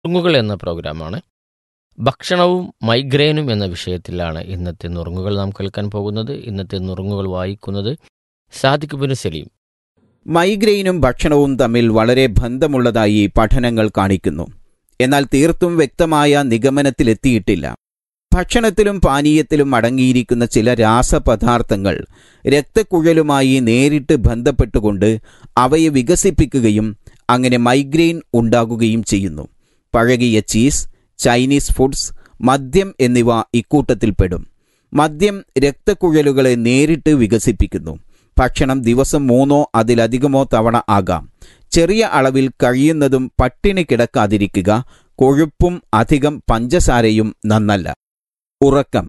നുറുങ്ങുകൾ എന്ന പ്രോഗ്രാമാണ് ഭക്ഷണവും മൈഗ്രെയിനും എന്ന വിഷയത്തിലാണ് ഇന്നത്തെ നുറുങ്ങുകൾ നാം കേൾക്കാൻ പോകുന്നത് ഇന്നത്തെ നുറുങ്ങുകൾ വായിക്കുന്നത് സാദിഖ് ബിൻ സലീം മൈഗ്രെയിനും ഭക്ഷണവും തമ്മിൽ വളരെ ബന്ധമുള്ളതായി പഠനങ്ങൾ കാണിക്കുന്നു എന്നാൽ തീർത്തും വ്യക്തമായ നിഗമനത്തിലെത്തിയിട്ടില്ല ഭക്ഷണത്തിലും പാനീയത്തിലും അടങ്ങിയിരിക്കുന്ന ചില രാസപദാർത്ഥങ്ങൾ രക്തക്കുഴലുമായി നേരിട്ട് ബന്ധപ്പെട്ടുകൊണ്ട് അവയെ വികസിപ്പിക്കുകയും അങ്ങനെ മൈഗ്രെയിൻ ഉണ്ടാകുകയും ചെയ്യുന്നു പഴകിയ ചീസ് ചൈനീസ് ഫുഡ്സ് മദ്യം എന്നിവ ഇക്കൂട്ടത്തിൽപ്പെടും മദ്യം രക്തക്കുഴലുകളെ നേരിട്ട് വികസിപ്പിക്കുന്നു ഭക്ഷണം ദിവസം മൂന്നോ അതിലധികമോ തവണ ആകാം ചെറിയ അളവിൽ കഴിയുന്നതും പട്ടിണി കിടക്കാതിരിക്കുക കൊഴുപ്പും അധികം പഞ്ചസാരയും നന്നല്ല ഉറക്കം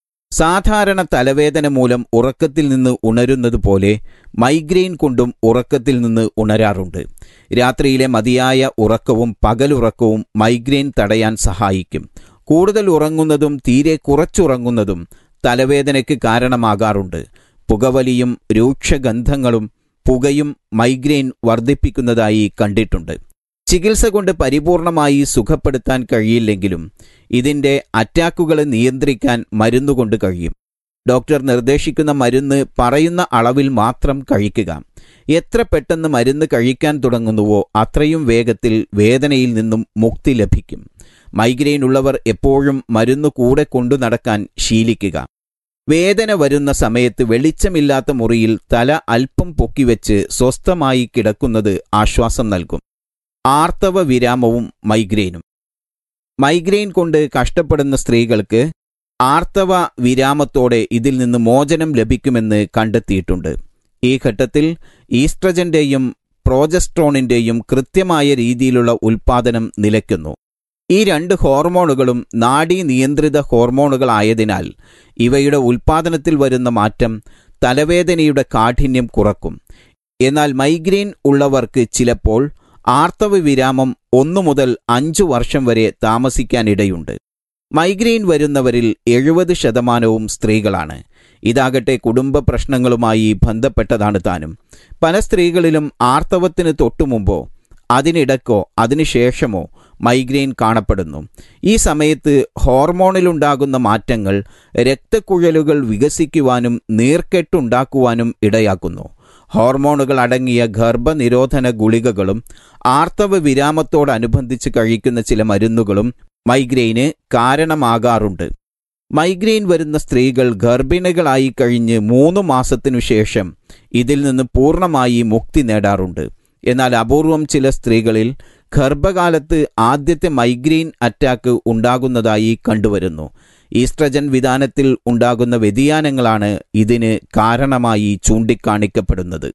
സാധാരണ തലവേദന മൂലം ഉറക്കത്തിൽ നിന്ന് ഉണരുന്നത് പോലെ മൈഗ്രെയിൻ കൊണ്ടും ഉറക്കത്തിൽ നിന്ന് ഉണരാറുണ്ട് രാത്രിയിലെ മതിയായ ഉറക്കവും പകലുറക്കവും മൈഗ്രെയിൻ തടയാൻ സഹായിക്കും കൂടുതൽ ഉറങ്ങുന്നതും തീരെ കുറച്ചുറങ്ങുന്നതും തലവേദനയ്ക്ക് കാരണമാകാറുണ്ട് പുകവലിയും രൂക്ഷഗന്ധങ്ങളും പുകയും മൈഗ്രെയിൻ വർദ്ധിപ്പിക്കുന്നതായി കണ്ടിട്ടുണ്ട് ചികിത്സ കൊണ്ട് പരിപൂർണമായി സുഖപ്പെടുത്താൻ കഴിയില്ലെങ്കിലും ഇതിൻ്റെ അറ്റാക്കുകളെ നിയന്ത്രിക്കാൻ മരുന്നുകൊണ്ട് കഴിയും ഡോക്ടർ നിർദ്ദേശിക്കുന്ന മരുന്ന് പറയുന്ന അളവിൽ മാത്രം കഴിക്കുക എത്ര പെട്ടെന്ന് മരുന്ന് കഴിക്കാൻ തുടങ്ങുന്നുവോ അത്രയും വേഗത്തിൽ വേദനയിൽ നിന്നും മുക്തി ലഭിക്കും മൈഗ്രെയിൻ ഉള്ളവർ എപ്പോഴും മരുന്ന് കൂടെ കൊണ്ടു നടക്കാൻ ശീലിക്കുക വേദന വരുന്ന സമയത്ത് വെളിച്ചമില്ലാത്ത മുറിയിൽ തല അല്പം പൊക്കിവെച്ച് സ്വസ്ഥമായി കിടക്കുന്നത് ആശ്വാസം നൽകും ആർത്തവ വിരാമവും മൈഗ്രെയിനും മൈഗ്രെയിൻ കൊണ്ട് കഷ്ടപ്പെടുന്ന സ്ത്രീകൾക്ക് ആർത്തവ വിരാമത്തോടെ ഇതിൽ നിന്ന് മോചനം ലഭിക്കുമെന്ന് കണ്ടെത്തിയിട്ടുണ്ട് ഈ ഘട്ടത്തിൽ ഈസ്ട്രജന്റെയും പ്രോജസ്ട്രോണിന്റെയും കൃത്യമായ രീതിയിലുള്ള ഉൽപാദനം നിലയ്ക്കുന്നു ഈ രണ്ട് ഹോർമോണുകളും നാഡീ നിയന്ത്രിത ഹോർമോണുകളായതിനാൽ ഇവയുടെ ഉൽപാദനത്തിൽ വരുന്ന മാറ്റം തലവേദനയുടെ കാഠിന്യം കുറക്കും എന്നാൽ മൈഗ്രെയിൻ ഉള്ളവർക്ക് ചിലപ്പോൾ ആർത്തവ വിരാമം ഒന്നു മുതൽ അഞ്ചു വർഷം വരെ താമസിക്കാനിടയുണ്ട് മൈഗ്രെയിൻ വരുന്നവരിൽ എഴുപത് ശതമാനവും സ്ത്രീകളാണ് ഇതാകട്ടെ കുടുംബ പ്രശ്നങ്ങളുമായി ബന്ധപ്പെട്ടതാണ് താനും പല സ്ത്രീകളിലും ആർത്തവത്തിന് തൊട്ടുമുമ്പോ അതിനിടക്കോ അതിനുശേഷമോ മൈഗ്രെയിൻ കാണപ്പെടുന്നു ഈ സമയത്ത് ഹോർമോണിലുണ്ടാകുന്ന മാറ്റങ്ങൾ രക്തക്കുഴലുകൾ വികസിക്കുവാനും നീർക്കെട്ടുണ്ടാക്കുവാനും ഇടയാക്കുന്നു ഹോർമോണുകൾ അടങ്ങിയ ഗർഭനിരോധന ഗുളികകളും ആർത്തവ വിരാമത്തോടനുബന്ധിച്ച് കഴിക്കുന്ന ചില മരുന്നുകളും മൈഗ്രെയിന് കാരണമാകാറുണ്ട് മൈഗ്രെയിൻ വരുന്ന സ്ത്രീകൾ ഗർഭിണികളായി കഴിഞ്ഞ് മൂന്ന് മാസത്തിനു ശേഷം ഇതിൽ നിന്ന് പൂർണ്ണമായി മുക്തി നേടാറുണ്ട് എന്നാൽ അപൂർവം ചില സ്ത്രീകളിൽ ഗർഭകാലത്ത് ആദ്യത്തെ മൈഗ്രെയിൻ അറ്റാക്ക് ഉണ്ടാകുന്നതായി കണ്ടുവരുന്നു ഈസ്ട്രജൻ വിധാനത്തിൽ ഉണ്ടാകുന്ന വ്യതിയാനങ്ങളാണ് ഇതിന് കാരണമായി ചൂണ്ടിക്കാണിക്കപ്പെടുന്നത്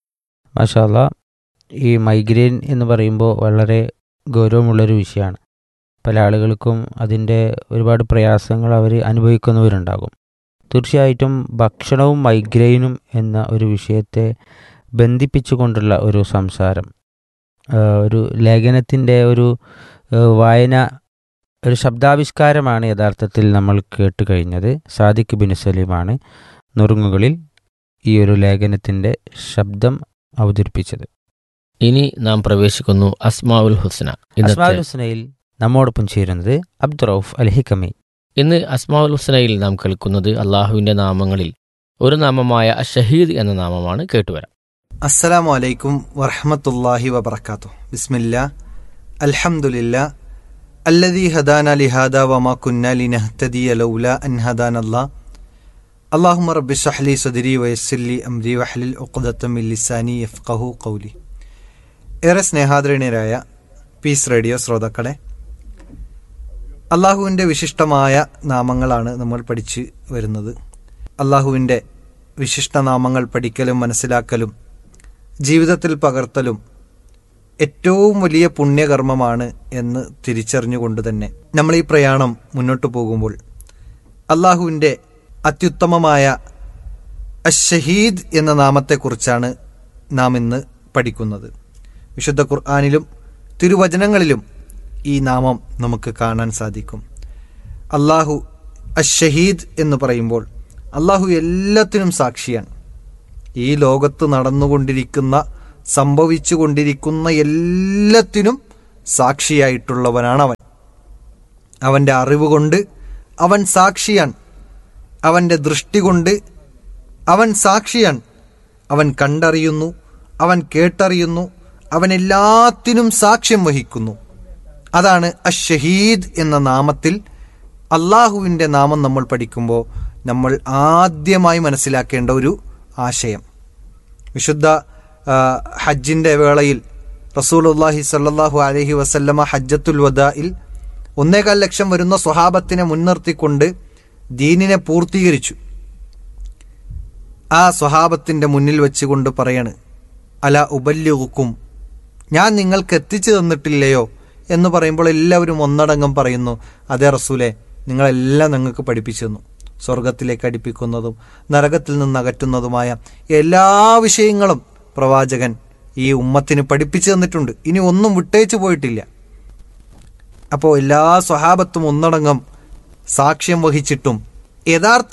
മാഷാല്ല ഈ മൈഗ്രെയിൻ എന്ന് പറയുമ്പോൾ വളരെ ഗൗരവമുള്ളൊരു വിഷയമാണ് പല ആളുകൾക്കും അതിൻ്റെ ഒരുപാട് പ്രയാസങ്ങൾ അവർ അനുഭവിക്കുന്നവരുണ്ടാകും തീർച്ചയായിട്ടും ഭക്ഷണവും മൈഗ്രെയിനും എന്ന ഒരു വിഷയത്തെ ബന്ധിപ്പിച്ചുകൊണ്ടുള്ള ഒരു സംസാരം ആ, ഒരു ലേഖനത്തിൻ്റെ ഒരു ആ, വായന ഒരു ശബ്ദാവിഷ്കാരമാണ് യഥാർത്ഥത്തിൽ നമ്മൾ കേട്ട് കഴിഞ്ഞത് സാദിഖ് ബിൻ സലീമാണ് നുറുങ്ങുകളിൽ ഈ ഒരു ലേഖനത്തിൻ്റെ ശബ്ദം അവതരിപ്പിച്ചത് ഇനി നാം പ്രവേശിക്കുന്നു അസ്മാഉൽ ഹുസ്ന ഇന്നത്തെ അസ്മാൽ ഹുസ്നയിൽ നമ്മോടൊപ്പം ചേരുന്നത് അബ്ദുറൌഫ് അൽഹിക്കമി ഇന്ന് അസ്മാഉൽ ഹുസ്നയിൽ നാം കേൾക്കുന്നത് അള്ളാഹുവിന്റെ നാമങ്ങളിൽ ഒരു നാമമായ ഷഹീദ് എന്ന നാമമാണ് കേട്ടുവരാം അസ്സലാമു അലൈക്കും വറഹമത്തല്ലാഹി വബർക്കാത്തു ബിസ്മില്ല അൽഹംദുലില്ല അല്ലദീ ഹദാന ലിഹാദ വമാ കുന്ന ലിനഹ്തദിയ ലൗല അൻ ഹദാനല്ലാ അല്ലാഹുമ്മ റബ്ബി ഷഹ്ലി സദരി വയസ്സില്ലി അംരി വഹ്ലിൽ ഉഖ്ദത്തം മിൻ ലിസാനി യഫ്ഖഹു ഖൗലി ഏറെ സ്നേഹാദരണീയരായ പീസ് റേഡിയോ ശ്രോതാക്കളെ അള്ളാഹുവിൻ്റെ വിശിഷ്ടമായ നാമങ്ങളാണ് നമ്മൾ പഠിച്ച് വരുന്നത് അള്ളാഹുവിൻ്റെ വിശിഷ്ടനാമങ്ങൾ പഠിക്കലും മനസ്സിലാക്കലും ജീവിതത്തിൽ പകർത്തലും ഏറ്റവും വലിയ പുണ്യകർമ്മമാണ് എന്ന് തിരിച്ചറിഞ്ഞുകൊണ്ട് തന്നെ നമ്മൾ ഈ പ്രയാണം മുന്നോട്ട് പോകുമ്പോൾ അള്ളാഹുവിൻ്റെ അത്യുത്തമമായ അഷഹീദ് എന്ന നാമത്തെക്കുറിച്ചാണ് നാം ഇന്ന് പഠിക്കുന്നത് വിശുദ്ധ ഖുർആാനിലും തിരുവചനങ്ങളിലും ഈ നാമം നമുക്ക് കാണാൻ സാധിക്കും അള്ളാഹു അഷഹീദ് എന്ന് പറയുമ്പോൾ അള്ളാഹു എല്ലാത്തിനും സാക്ഷിയാണ് ഈ ലോകത്ത് നടന്നുകൊണ്ടിരിക്കുന്ന സംഭവിച്ചു കൊണ്ടിരിക്കുന്ന എല്ലാത്തിനും സാക്ഷിയായിട്ടുള്ളവനാണവൻ അവൻ്റെ അറിവ് കൊണ്ട് അവൻ സാക്ഷിയാണ് അവൻ്റെ ദൃഷ്ടി കൊണ്ട് അവൻ സാക്ഷിയാണ് അവൻ കണ്ടറിയുന്നു അവൻ കേട്ടറിയുന്നു അവൻ എല്ലാത്തിനും സാക്ഷ്യം വഹിക്കുന്നു അതാണ് അഷഹീദ് എന്ന നാമത്തിൽ അള്ളാഹുവിൻ്റെ നാമം നമ്മൾ പഠിക്കുമ്പോൾ നമ്മൾ ആദ്യമായി മനസ്സിലാക്കേണ്ട ഒരു ആശയം വിശുദ്ധ ആ, ഹജ്ജിൻ്റെ വേളയിൽ റസൂലുള്ളാഹി സല്ലല്ലാഹു അലൈഹി വസല്ലമ ഹജ്ജത്തുൽ വദായിൽ ഒന്നേകാൽ ലക്ഷം വരുന്ന സ്വഹാബത്തിനെ മുൻനിർത്തിക്കൊണ്ട് ദീനിനെ പൂർത്തീകരിച്ചു ആ സ്വഹാബത്തിൻ്റെ മുന്നിൽ വെച്ചുകൊണ്ട് പറയാണ് അല ഉബല്യുക്കും ഞാൻ നിങ്ങൾക്ക് എത്തിച്ചു തന്നിട്ടില്ലയോ എന്ന് പറയുമ്പോൾ എല്ലാവരും ഒന്നടങ്കം പറയുന്നു അതേ റസൂലെ നിങ്ങളെല്ലാം നിങ്ങൾക്ക് പഠിപ്പിച്ചു തന്നു സ്വർഗത്തിലേക്ക് അടുപ്പിക്കുന്നതും നരകത്തിൽ നിന്ന് അകറ്റുന്നതുമായ എല്ലാ വിഷയങ്ങളും പ്രവാചകൻ ഈ ഉമ്മത്തിന് പഠിപ്പിച്ചു തന്നിട്ടുണ്ട് ഇനി ഒന്നും വിട്ടേച്ചു പോയിട്ടില്ല അപ്പോൾ എല്ലാ സ്വഹാബത്തും ഒന്നടങ്കം സാക്ഷ്യം വഹിച്ചിട്ടും യഥാർത്ഥ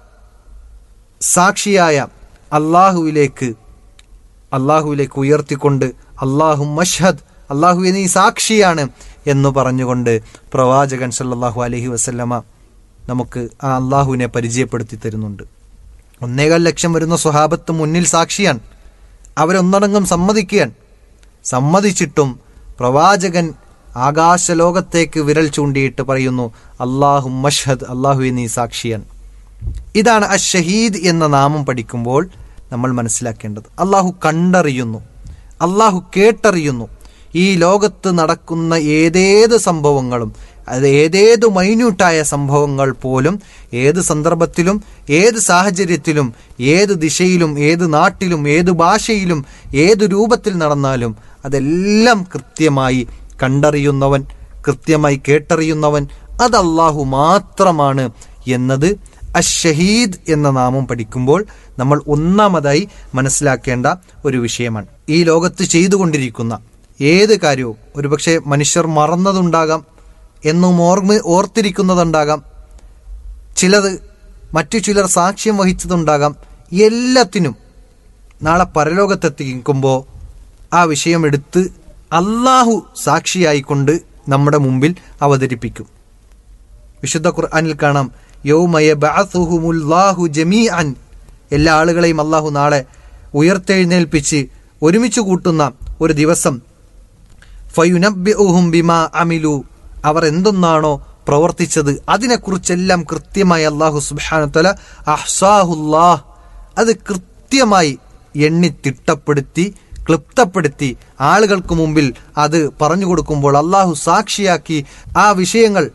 സാക്ഷിയായ അള്ളാഹുവിലേക്ക് അള്ളാഹുവിലേക്ക് ഉയർത്തിക്കൊണ്ട് അള്ളാഹു മഷ്ഹദ് അള്ളാഹുവെ നീ സാക്ഷിയാണ് എന്ന് പറഞ്ഞുകൊണ്ട് പ്രവാചകൻ സല്ലല്ലാഹു അലൈഹി വസല്ലമ നമുക്ക് ആ അള്ളാഹുവിനെ പരിചയപ്പെടുത്തി തരുന്നുണ്ട് ഒന്നേകാൽ ലക്ഷം വരുന്ന സ്വഹാബത്ത് മുന്നിൽ സാക്ഷിയാണ് അവരൊന്നടങ്കം സമ്മതിക്കുകയാണ് സമ്മതിച്ചിട്ടും പ്രവാചകൻ ആകാശലോകത്തേക്ക് വിരൽ ചൂണ്ടിയിട്ട് പറയുന്നു അള്ളാഹു മഷ്ഹദ് അള്ളാഹുവെ നീ സാക്ഷിയാണ് ഇതാണ് അഷഹീദ് എന്ന നാമം പഠിക്കുമ്പോൾ നമ്മൾ മനസ്സിലാക്കേണ്ടത് അള്ളാഹു കണ്ടറിയുന്നു അള്ളാഹു കേട്ടറിയുന്നു ഈ ലോകത്ത് നടക്കുന്ന ഏതേത് സംഭവങ്ങളും അത് ഏതേത് മൈന്യൂട്ടായ സംഭവങ്ങൾ പോലും ഏത് സന്ദർഭത്തിലും ഏത് സാഹചര്യത്തിലും ഏത് ദിശയിലും ഏത് നാട്ടിലും ഏത് ഭാഷയിലും ഏത് രൂപത്തിൽ നടന്നാലും അതെല്ലാം കൃത്യമായി കണ്ടറിയുന്നവൻ കൃത്യമായി കേട്ടറിയുന്നവൻ അത് അള്ളാഹു മാത്രമാണ് എന്നത് അഷഹീദ് എന്ന നാമം പഠിക്കുമ്പോൾ നമ്മൾ ഒന്നാമതായി മനസ്സിലാക്കേണ്ട ഒരു വിഷയമാണ് ഈ ലോകത്ത് ചെയ്തുകൊണ്ടിരിക്കുന്ന ഏത് കാര്യവും ഒരുപക്ഷെ മനുഷ്യർ മറന്നതുണ്ടാകാം എന്നും ഓർമ്മ ഓർത്തിരിക്കുന്നതുണ്ടാകാം ചിലത് മറ്റു ചിലർ സാക്ഷ്യം വഹിച്ചതുണ്ടാകാം എല്ലാത്തിനും നാളെ പരലോകത്തെത്തിക്കുമ്പോൾ ആ വിഷയം എടുത്ത് അള്ളാഹു സാക്ഷിയായിക്കൊണ്ട് നമ്മുടെ മുമ്പിൽ അവതരിപ്പിക്കും വിശുദ്ധ ഖുർആനിൽ കാണാം യൗമയ ബഅസുഹുമുല്ലാഹു ജമീഅൻ എല്ലാ ആളുകളെയും അള്ളാഹു നാളെ ഉയർത്തെഴുന്നേൽപ്പിച്ച് ഒരുമിച്ച് കൂട്ടുന്ന ഒരു ദിവസം ഫയുനബ്ബിഉഹും ബിമാ അമിലു അവർ എന്തൊന്നാണോ പ്രവർത്തിച്ചത് അതിനെക്കുറിച്ചെല്ലാം കൃത്യമായി അള്ളാഹു സുബ്ഹാനത്തല അഹ്സാഹുല്ലാഹ് അത് കൃത്യമായി എണ്ണി തിട്ടപ്പെടുത്തി ക്ലിപ്തപ്പെടുത്തി ആളുകൾക്ക് മുമ്പിൽ അത് പറഞ്ഞു കൊടുക്കുമ്പോൾ അള്ളാഹു സാക്ഷിയാക്കി ആ വിഷയങ്ങൾ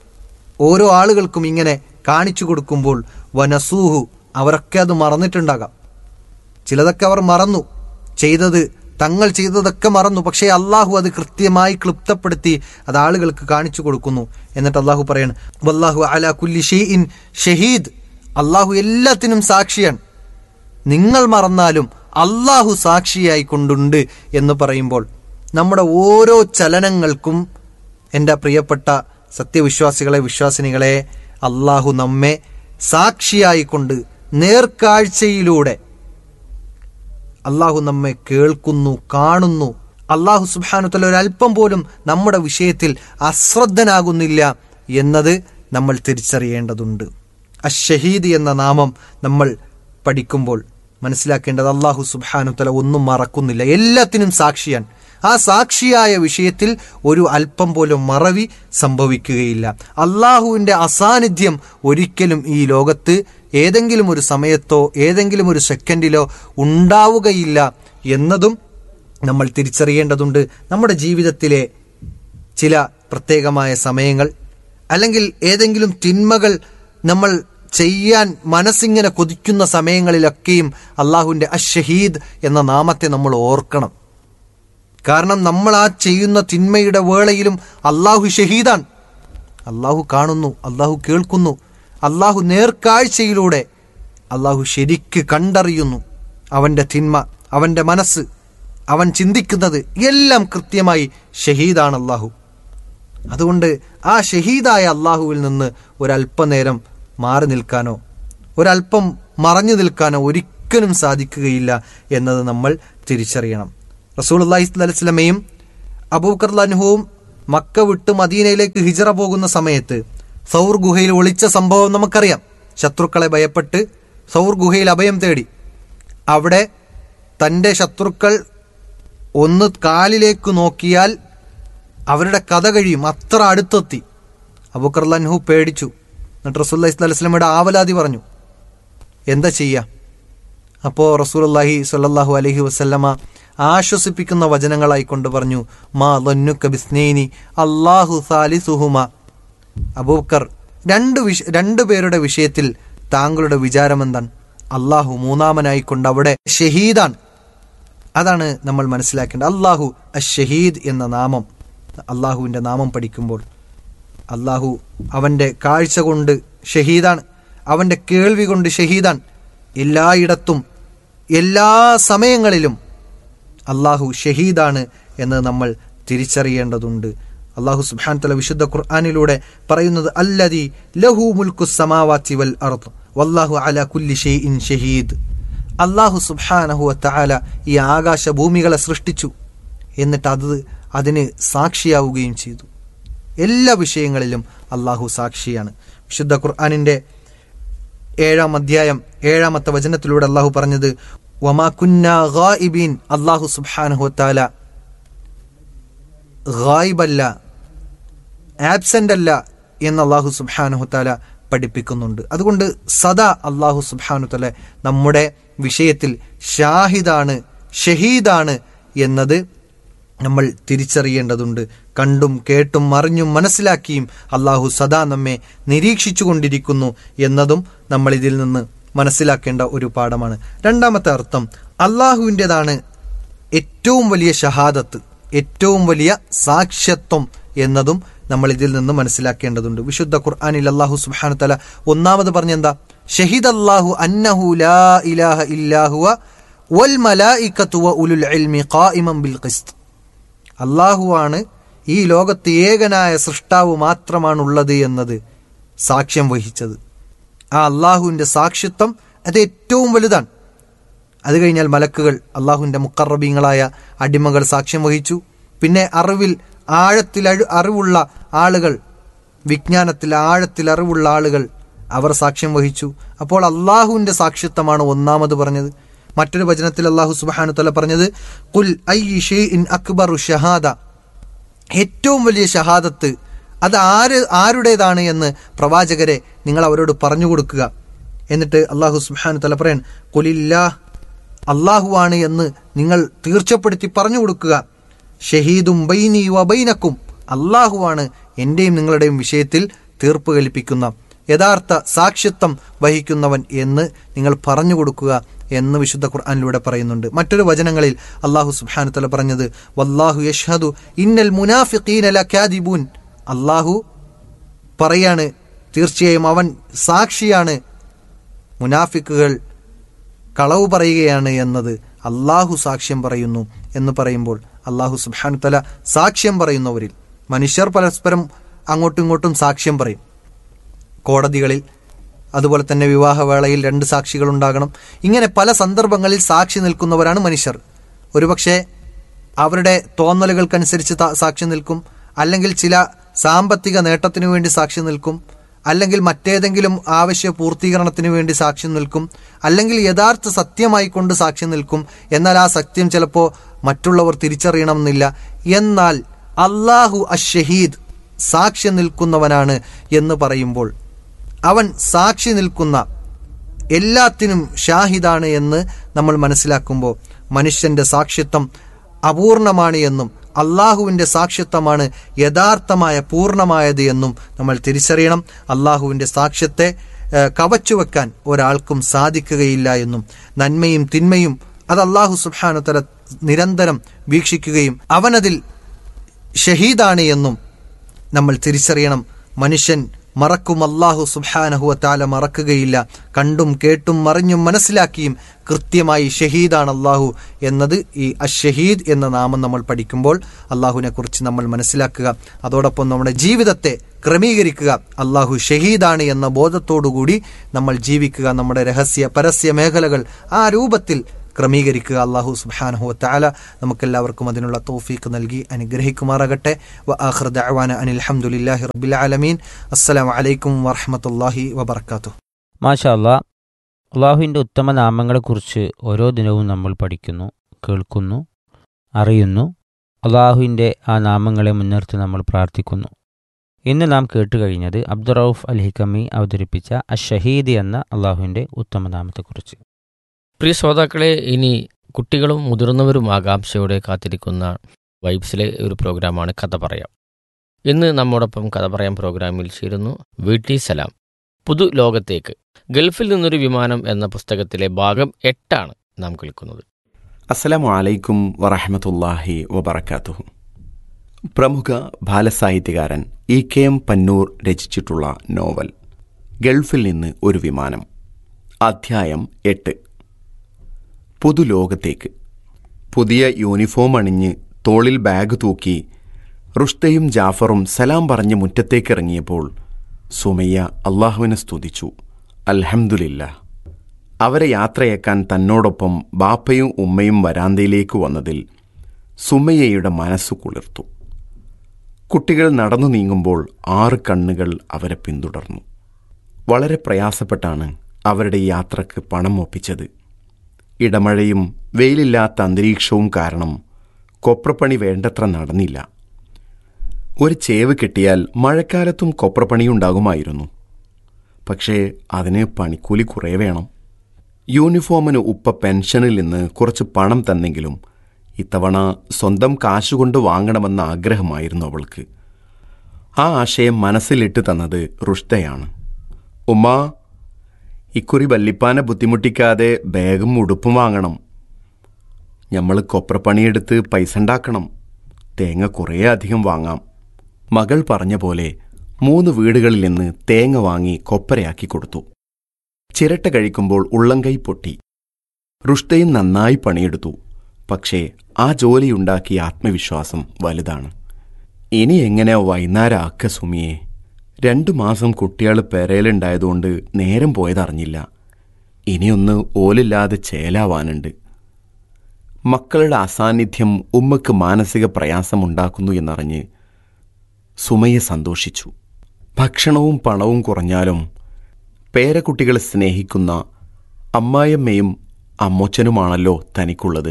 ഓരോ ആളുകൾക്കും ഇങ്ങനെ കാണിച്ചു കൊടുക്കുമ്പോൾ വനസൂഹു അവരൊക്കെ അത് മറന്നിട്ടുണ്ടാകാം ചിലതൊക്കെ അവർ മറന്നു ചെയ്തത് തങ്ങൾ ചെയ്തതൊക്കെ മറന്നു പക്ഷേ അള്ളാഹു അത് കൃത്യമായി ക്ലിപ്തപ്പെടുത്തി അത് ആളുകൾക്ക് കാണിച്ചു കൊടുക്കുന്നു എന്നിട്ട് അള്ളാഹു പറയാണ് വല്ലാഹു അല കുല്ലി ഷെയ്ഇൻ ഷഹീദ് അള്ളാഹു എല്ലാത്തിനും സാക്ഷിയാണ് നിങ്ങൾ മറന്നാലും അള്ളാഹു സാക്ഷിയായി കൊണ്ടുണ്ട് എന്ന് പറയുമ്പോൾ നമ്മുടെ ഓരോ ചലനങ്ങൾക്കും എൻ്റെ പ്രിയപ്പെട്ട സത്യവിശ്വാസികളെ വിശ്വാസിനികളെ അള്ളാഹു നമ്മെ സാക്ഷിയായിക്കൊണ്ട് നേർക്കാഴ്ചയിലൂടെ അള്ളാഹു നമ്മെ കേൾക്കുന്നു കാണുന്നു അള്ളാഹു സുബാനുത്തല ഒരല്പം പോലും നമ്മുടെ വിഷയത്തിൽ അശ്രദ്ധനാകുന്നില്ല എന്നത് നമ്മൾ തിരിച്ചറിയേണ്ടതുണ്ട് അഷഹീദ് എന്ന നാമം നമ്മൾ പഠിക്കുമ്പോൾ മനസ്സിലാക്കേണ്ടത് അള്ളാഹു സുബാനുത്തല ഒന്നും മറക്കുന്നില്ല എല്ലാത്തിനും സാക്ഷിയാണ് ആ സാക്ഷിയായ വിഷയത്തിൽ ഒരു അല്പം പോലും മറവി സംഭവിക്കുകയില്ല അള്ളാഹുവിൻ്റെ അസാന്നിധ്യം ഒരിക്കലും ഈ ലോകത്ത് ഏതെങ്കിലും ഒരു സമയത്തോ ഏതെങ്കിലും ഒരു സെക്കൻഡിലോ ഉണ്ടാവുകയില്ല എന്നതും നമ്മൾ തിരിച്ചറിയേണ്ടതുണ്ട് നമ്മുടെ ജീവിതത്തിലെ ചില പ്രത്യേകമായ സമയങ്ങൾ അല്ലെങ്കിൽ ഏതെങ്കിലും തിന്മകൾ നമ്മൾ ചെയ്യാൻ മനസ്സിങ്ങനെ കൊതിക്കുന്ന സമയങ്ങളിലൊക്കെയും അള്ളാഹുവിൻ്റെ അഷഹീദ് എന്ന നാമത്തെ നമ്മൾ ഓർക്കണം കാരണം നമ്മൾ ആ ചെയ്യുന്ന തിന്മയുടെ വേളയിലും അള്ളാഹു ഷഹീദാണ് അള്ളാഹു കാണുന്നു അള്ളാഹു കേൾക്കുന്നു അള്ളാഹു നേർക്കാഴ്ചയിലൂടെ അള്ളാഹു ശരിക്ക് കണ്ടറിയുന്നു അവൻ്റെ തിന്മ അവൻ്റെ മനസ്സ് അവൻ ചിന്തിക്കുന്നത് എല്ലാം കൃത്യമായി ഷഹീദാണ് അള്ളാഹു അതുകൊണ്ട് ആ ഷഹീദായ അള്ളാഹുവിൽ നിന്ന് ഒരല്പനേരം മാറി നിൽക്കാനോ ഒരല്പം മറഞ്ഞു നിൽക്കാനോ ഒരിക്കലും സാധിക്കുകയില്ല എന്നത് നമ്മൾ തിരിച്ചറിയണം റസൂൽ അള്ളാഹി സ്വലമയും അബൂക്കർലാനുഹവും മക്ക വിട്ട് മദീനയിലേക്ക് ഹിജറ പോകുന്ന സമയത്ത് സൗർ ഗുഹയിൽ ഒളിച്ച സംഭവം നമുക്കറിയാം ശത്രുക്കളെ ഭയപ്പെട്ട് സൗർ ഗുഹയിൽ അഭയം തേടി അവിടെ തൻ്റെ ശത്രുക്കൾ ഒന്ന് കാലിലേക്ക് നോക്കിയാൽ അവരുടെ കഥ കഴിയും അത്ര അടുത്തെത്തി അബുക്കർലൻഹു പേടിച്ചു എന്നിട്ട് റസൂല്ലാ ഇസ്ലാസ്ലമയുടെ ആവലാതി പറഞ്ഞു എന്താ ചെയ്യുക അപ്പോൾ റസൂലുള്ളാഹി സ്വല്ലല്ലാഹു അലൈഹി വസല്ലമ ആശ്വസിപ്പിക്കുന്ന വചനങ്ങളായി കൊണ്ട് പറഞ്ഞു മാ ലന്നുക ബിസ്നൈനി അല്ലാഹു സാലിസുഹുമ അബൂബക്കർ രണ്ട് വിഷ രണ്ട് പേരുടെ വിഷയത്തിൽ താങ്കളുടെ വിചാരം എന്താണ് അള്ളാഹു മൂന്നാമനായിക്കൊണ്ട് അവിടെ ഷഹീദാണ് അതാണ് നമ്മൾ മനസ്സിലാക്കേണ്ടത് അള്ളാഹു അഷഹീദ് എന്ന നാമം അള്ളാഹുവിൻ്റെ നാമം പഠിക്കുമ്പോൾ അള്ളാഹു അവൻ്റെ കാഴ്ച കൊണ്ട് ഷഹീദാണ് അവൻ്റെ കേൾവി കൊണ്ട് ഷഹീദാണ് എല്ലായിടത്തും എല്ലാ സമയങ്ങളിലും അള്ളാഹു ഷഹീദാണ് എന്ന് നമ്മൾ തിരിച്ചറിയേണ്ടതുണ്ട് അള്ളാഹു സുബ്ഹാൻ തല വിശുദ്ധ ഖുർആാനിലൂടെ പറയുന്നത് അല്ലതി ലഹു മുൽക്കു സമാവാത്തി വൽ അർദ് വല്ലാഹു അല കുല്ലി ഷെയ്ഇൻ ഷഹീദ് അള്ളാഹു സുബ്ഹാനഹു തആല ഈ ആകാശ ഭൂമികളെ സൃഷ്ടിച്ചു എന്നിട്ട് അത് അതിന് സാക്ഷിയാവുകയും ചെയ്തു എല്ലാ വിഷയങ്ങളിലും അള്ളാഹു സാക്ഷിയാണ് വിശുദ്ധ ഖുർആാനിന്റെ ഏഴാം അധ്യായം ഏഴാമത്തെ വചനത്തിലൂടെ അള്ളാഹു പറഞ്ഞത് വമാ കുന്ന ഗായിബീൻ അള്ളാഹു സുബ്ഹാനഹു തആല ഗായിബല്ല ആബ്സെന്റ് അല്ല എന്ന് അള്ളാഹു സുബ്ഹാനഹു തആല പഠിപ്പിക്കുന്നുണ്ട് അതുകൊണ്ട് സദാ അള്ളാഹു സുബ്ഹാനു തആല നമ്മുടെ വിഷയത്തിൽ ഷാഹിദാണ് ഷഹീദാണ് എന്നത് നമ്മൾ തിരിച്ചറിയേണ്ടതുണ്ട് കണ്ടും കേട്ടും അറിഞ്ഞും മനസ്സിലാക്കിയും അള്ളാഹു സദാ നമ്മെ നിരീക്ഷിച്ചു കൊണ്ടിരിക്കുന്നു എന്നതും നമ്മൾ ഇതിൽ നിന്ന് മനസ്സിലാക്കേണ്ട ഒരു പാഠമാണ് രണ്ടാമത്തെ അർത്ഥം അള്ളാഹുവിൻ്റെതാണ് ഏറ്റവും വലിയ ഷഹാദത്ത് ഏറ്റവും വലിയ സാക്ഷ്യത്വം എന്നതും നമ്മൾ ഇതിൽ നിന്ന് മനസ്സിലാക്കേണ്ടതുണ്ട് വിശുദ്ധ ഖുർആാനിൽ അള്ളാഹു സുബ്ഹാനു തല ഒന്നാമത് പറഞ്ഞെന്താ ഷഹിദ് അല്ലാഹു അന്നഹു ലാ ഇലാഹ ഇല്ലാഹുവ വൽ മലായിക്കത്തു വ ഉലുൽ ഇൽമി ഖായിമൻ ബിൽ ഖിസ്ത് അള്ളാഹുവാണ് ഈ ലോകത്ത് ഏകനായ സൃഷ്ടാവ് മാത്രമാണുള്ളത് എന്നത് സാക്ഷ്യം വഹിച്ചത് ആ അള്ളാഹുവിൻ്റെ സാക്ഷിത്വം അത് ഏറ്റവും വലുതാണ് അത് കഴിഞ്ഞാൽ മലക്കുകൾ അള്ളാഹുവിൻ്റെ മുക്കറബീങ്ങളായ അടിമകൾ സാക്ഷ്യം വഹിച്ചു പിന്നെ അറിവിൽ ആഴത്തിൽ അഴു- അറിവുള്ള ആളുകൾ വിജ്ഞാനത്തിൽ ആഴത്തിൽ അറിവുള്ള ആളുകൾ അവർ സാക്ഷ്യം വഹിച്ചു അപ്പോൾ അള്ളാഹുവിൻ്റെ സാക്ഷിത്വമാണ് ഒന്നാമത് പറഞ്ഞത് മറ്റൊരു വചനത്തിൽ അള്ളാഹു സുബാനു തല പറഞ്ഞത് കുൽ ഐ ഇൻ അക്ബറു ഷഹാദ ഏറ്റവും വലിയ ഷഹാദത്ത് അത് ആര് ആരുടേതാണ് എന്ന് പ്രവാചകരെ നിങ്ങൾ അവരോട് പറഞ്ഞു കൊടുക്കുക എന്നിട്ട് അള്ളാഹു സുബ്ഹാനു തല പറയാൻ കുലില്ലാ അള്ളാഹുവാണ് എന്ന് നിങ്ങൾ തീർച്ചപ്പെടുത്തി പറഞ്ഞു കൊടുക്കുക ഷഹീദും ബൈനി വബൈനക്കും അള്ളാഹുവാണ് എൻ്റെയും നിങ്ങളുടെയും വിഷയത്തിൽ തീർപ്പ് കൽപ്പിക്കുന്ന യഥാർത്ഥ സാക്ഷ്യത്വം വഹിക്കുന്നവൻ എന്ന് നിങ്ങൾ പറഞ്ഞു കൊടുക്കുക എന്ന് വിശുദ്ധ ഖുർആാനിലൂടെ പറയുന്നുണ്ട് മറ്റൊരു വചനങ്ങളിൽ അള്ളാഹു സുബ്ഹാനു തല പറഞ്ഞത് വല്ലാഹു യഷ്ഹദു ഇന്നൽ മുനാഫിഖീന ലകാദിബൂൻ അള്ളാഹു പറയാണ് തീർച്ചയായും അവൻ സാക്ഷിയാണ് മുനാഫിക്കുകൾ കളവ് പറയുകയാണ് എന്നത് അള്ളാഹു സാക്ഷ്യം പറയുന്നു എന്ന് പറയുമ്പോൾ അള്ളാഹു സുബ്ഹാനു തല സാക്ഷ്യം പറയുന്നവരിൽ മനുഷ്യർ പരസ്പരം അങ്ങോട്ടും ഇങ്ങോട്ടും സാക്ഷ്യം പറയും കോടതികളിൽ അതുപോലെ തന്നെ വിവാഹവേളയിൽ രണ്ട് സാക്ഷികൾ ഉണ്ടാകണം ഇങ്ങനെ പല സന്ദർഭങ്ങളിൽ സാക്ഷി നിൽക്കുന്നവരാണ് മനുഷ്യർ ഒരുപക്ഷെ അവരുടെ തോന്നലുകൾക്കനുസരിച്ച് ത- സാക്ഷി നിൽക്കും അല്ലെങ്കിൽ ചില സാമ്പത്തിക നേട്ടത്തിനു വേണ്ടി സാക്ഷി നിൽക്കും അല്ലെങ്കിൽ മറ്റേതെങ്കിലും ആവശ്യ പൂർത്തീകരണത്തിന് വേണ്ടി സാക്ഷ്യം നിൽക്കും അല്ലെങ്കിൽ യഥാർത്ഥ സത്യമായി കൊണ്ട് സാക്ഷ്യം നിൽക്കും എന്നാൽ ആ സത്യം ചിലപ്പോൾ മറ്റുള്ളവർ തിരിച്ചറിയണമെന്നില്ല എന്നാൽ അള്ളാഹു അഷഹീദ് സാക്ഷ്യം നിൽക്കുന്നവനാണ് എന്ന് പറയുമ്പോൾ അവൻ സാക്ഷി നിൽക്കുന്ന എല്ലാത്തിനും ഷാഹിദാണ് എന്ന് നമ്മൾ മനസ്സിലാക്കുമ്പോൾ മനുഷ്യന്റെ സാക്ഷ്യത്വം അപൂർണമാണ് എന്നും അള്ളാഹുവിൻ്റെ സാക്ഷ്യത്വമാണ് യഥാർത്ഥമായ പൂർണ്ണമായത് എന്നും നമ്മൾ തിരിച്ചറിയണം അള്ളാഹുവിൻ്റെ സാക്ഷ്യത്തെ ഏഹ്, കവച്ചുവെക്കാൻ ഒരാൾക്കും സാധിക്കുകയില്ല എന്നും നന്മയും തിന്മയും അത് അള്ളാഹു സുബ്ഹാനു തല നിരന്തരം വീക്ഷിക്കുകയും അവനതിൽ ഷഹീദാണ് എന്നും നമ്മൾ തിരിച്ചറിയണം മനുഷ്യൻ മറക്കും അള്ളാഹു സുബ്ഹാനഹുവ താല മറക്കുകയില്ല കണ്ടും കേട്ടും മറിഞ്ഞും മനസ്സിലാക്കിയും കൃത്യമായി ഷഹീദാണ് അള്ളാഹു എന്നത് ഈ അഷഹീദ് എന്ന നാമം നമ്മൾ പഠിക്കുമ്പോൾ അള്ളാഹുവിനെ കുറിച്ച് നമ്മൾ മനസ്സിലാക്കുക അതോടൊപ്പം നമ്മുടെ ജീവിതത്തെ ക്രമീകരിക്കുക അള്ളാഹു ഷഹീദാണ് എന്ന ബോധത്തോടുകൂടി നമ്മൾ ജീവിക്കുക നമ്മുടെ രഹസ്യ പരസ്യ മേഖലകൾ ആ രൂപത്തിൽ ക്രമീകരിക്കുക അള്ളാഹു സുബാനഹു താല നമുക്കെല്ലാവർക്കും അതിനുള്ള തോഫീക്ക് നൽകി അനുഗ്രഹിക്കുമാറാകട്ടെ വ ആഖിർ ദഅവാന അനിൽ ഹംദുലില്ലാഹി റബ്ബിൽ ആലമീൻ അസ്സലാമു അലൈക്കും വറഹ്മത്തുള്ളാഹി വബർക്കാത്തു മാഷാ അല്ലാ അള്ളാഹുവിൻ്റെ ഉത്തമ നാമങ്ങളെക്കുറിച്ച് ഓരോ ദിനവും നമ്മൾ പഠിക്കുന്നു കേൾക്കുന്നു അറിയുന്നു അള്ളാഹുവിൻ്റെ ആ നാമങ്ങളെ മുൻനിർത്തി നമ്മൾ പ്രാർത്ഥിക്കുന്നു ഇന്ന് നാം കേട്ടുകഴിഞ്ഞത് അബ്ദുറൌഫ് അൽ ഹിക്കമി അവതരിപ്പിച്ച അഷഹീദ് എന്ന അള്ളാഹുവിൻ്റെ ഉത്തമ നാമത്തെക്കുറിച്ച് പ്രിയ ശ്രോതാക്കളെ ഇനി കുട്ടികളും മുതിർന്നവരും ആകാംക്ഷയോടെ കാത്തിരിക്കുന്ന വൈബ്സിലെ ഒരു പ്രോഗ്രാമാണ് കഥ പറയാം ഇന്ന് നമ്മോടൊപ്പം കഥ പറയാം പ്രോഗ്രാമിൽ ചേരുന്നു വി ടി സലാം പുതു ലോകത്തേക്ക് ഗൾഫിൽ നിന്നൊരു വിമാനം എന്ന പുസ്തകത്തിലെ ഭാഗം എട്ടാണ് നാം കേൾക്കുന്നത് അസ്സലാമു അലൈക്കും വറഹമത്തല്ലാഹി വബർക്കാത്തുഹു പ്രമുഖ ബാലസാഹിത്യകാരൻ ഇ കെ എം പന്നൂർ രചിച്ചിട്ടുള്ള നോവൽ ഗൾഫിൽ നിന്ന് ഒരു വിമാനം അധ്യായം എട്ട് പുതുലോകത്തേക്ക് പുതിയ യൂണിഫോം അണിഞ്ഞ് തോളിൽ ബാഗ് തൂക്കി റുഷ്തയും ജാഫറും സലാം പറഞ്ഞ് മുറ്റത്തേക്കിറങ്ങിയപ്പോൾ സുമയ്യ അള്ളാഹുവിനെ സ്തുതിച്ചു അൽഹംദുലില്ല അവരെ യാത്രയേക്കാൻ തന്നോടൊപ്പം ബാപ്പയും ഉമ്മയും വരാന്തയിലേക്ക് വന്നതിൽ സുമയ്യയുടെ മനസ്സു കുളിർത്തു കുട്ടികൾ നടന്നു നീങ്ങുമ്പോൾ ആറ് കണ്ണുകൾ അവരെ പിന്തുടർന്നു വളരെ പ്രയാസപ്പെട്ടാണ് അവരുടെ യാത്രക്ക് പണം ഒപ്പിച്ചത് ഇടമഴയും വെയിലില്ലാത്ത അന്തരീക്ഷവും കാരണം കൊപ്രപ്പണി വേണ്ടത്ര നടന്നില്ല ഒരു ചേവ് കിട്ടിയാൽ മഴക്കാലത്തും കൊപ്രപ്പണിയുണ്ടാകുമായിരുന്നു പക്ഷേ അതിന് പണിക്കൂലി കുറേ വേണം യൂണിഫോമിന് ഉപ്പ പെൻഷനിൽ നിന്ന് കുറച്ച് പണം തന്നെങ്കിലും ഇത്തവണ സ്വന്തം കാശുകൊണ്ട് വാങ്ങണമെന്ന ആഗ്രഹമായിരുന്നു അവൾക്ക് ആ ആശയം മനസ്സിലിട്ട് തന്നത് റുഷ്തയാണ് ഉമ്മ ഇക്കുറി വല്ലിപ്പാനെ ബുദ്ധിമുട്ടിക്കാതെ ബാഗും ഉടുപ്പും വാങ്ങണം നമ്മൾ കൊപ്രപ്പണിയെടുത്ത് പൈസ ഉണ്ടാക്കണം തേങ്ങ കുറേ അധികം വാങ്ങാം മകൾ പറഞ്ഞ പോലെ മൂന്ന് വീടുകളിൽ നിന്ന് തേങ്ങ വാങ്ങി കൊപ്പരയാക്കി കൊടുത്തു ചിരട്ട കഴിക്കുമ്പോൾ ഉള്ളംകൈ പൊട്ടി റുഷ്തയും നന്നായി പണിയെടുത്തു പക്ഷേ ആ ജോലിയുണ്ടാക്കിയ ആത്മവിശ്വാസം വലുതാണ് ഇനി എങ്ങനെ വൈകുന്നേരം ആക്ക സുമിയെ രണ്ടു മാസം കുട്ടികൾ പെരയിലുണ്ടായതുകൊണ്ട് നേരം പോയതറിഞ്ഞില്ല ഇനിയൊന്ന് ഓലില്ലാതെ ചേലാവാനുണ്ട് മക്കളുടെ അസാന്നിധ്യം ഉമ്മക്ക് മാനസിക പ്രയാസമുണ്ടാക്കുന്നു എന്നറിഞ്ഞ് സുമയെ സന്തോഷിച്ചു ഭക്ഷണവും പണവും കുറഞ്ഞാലും പേരക്കുട്ടികളെ സ്നേഹിക്കുന്ന അമ്മായിയമ്മയും അമ്മോച്ചനുമാണല്ലോ തനിക്കുള്ളത്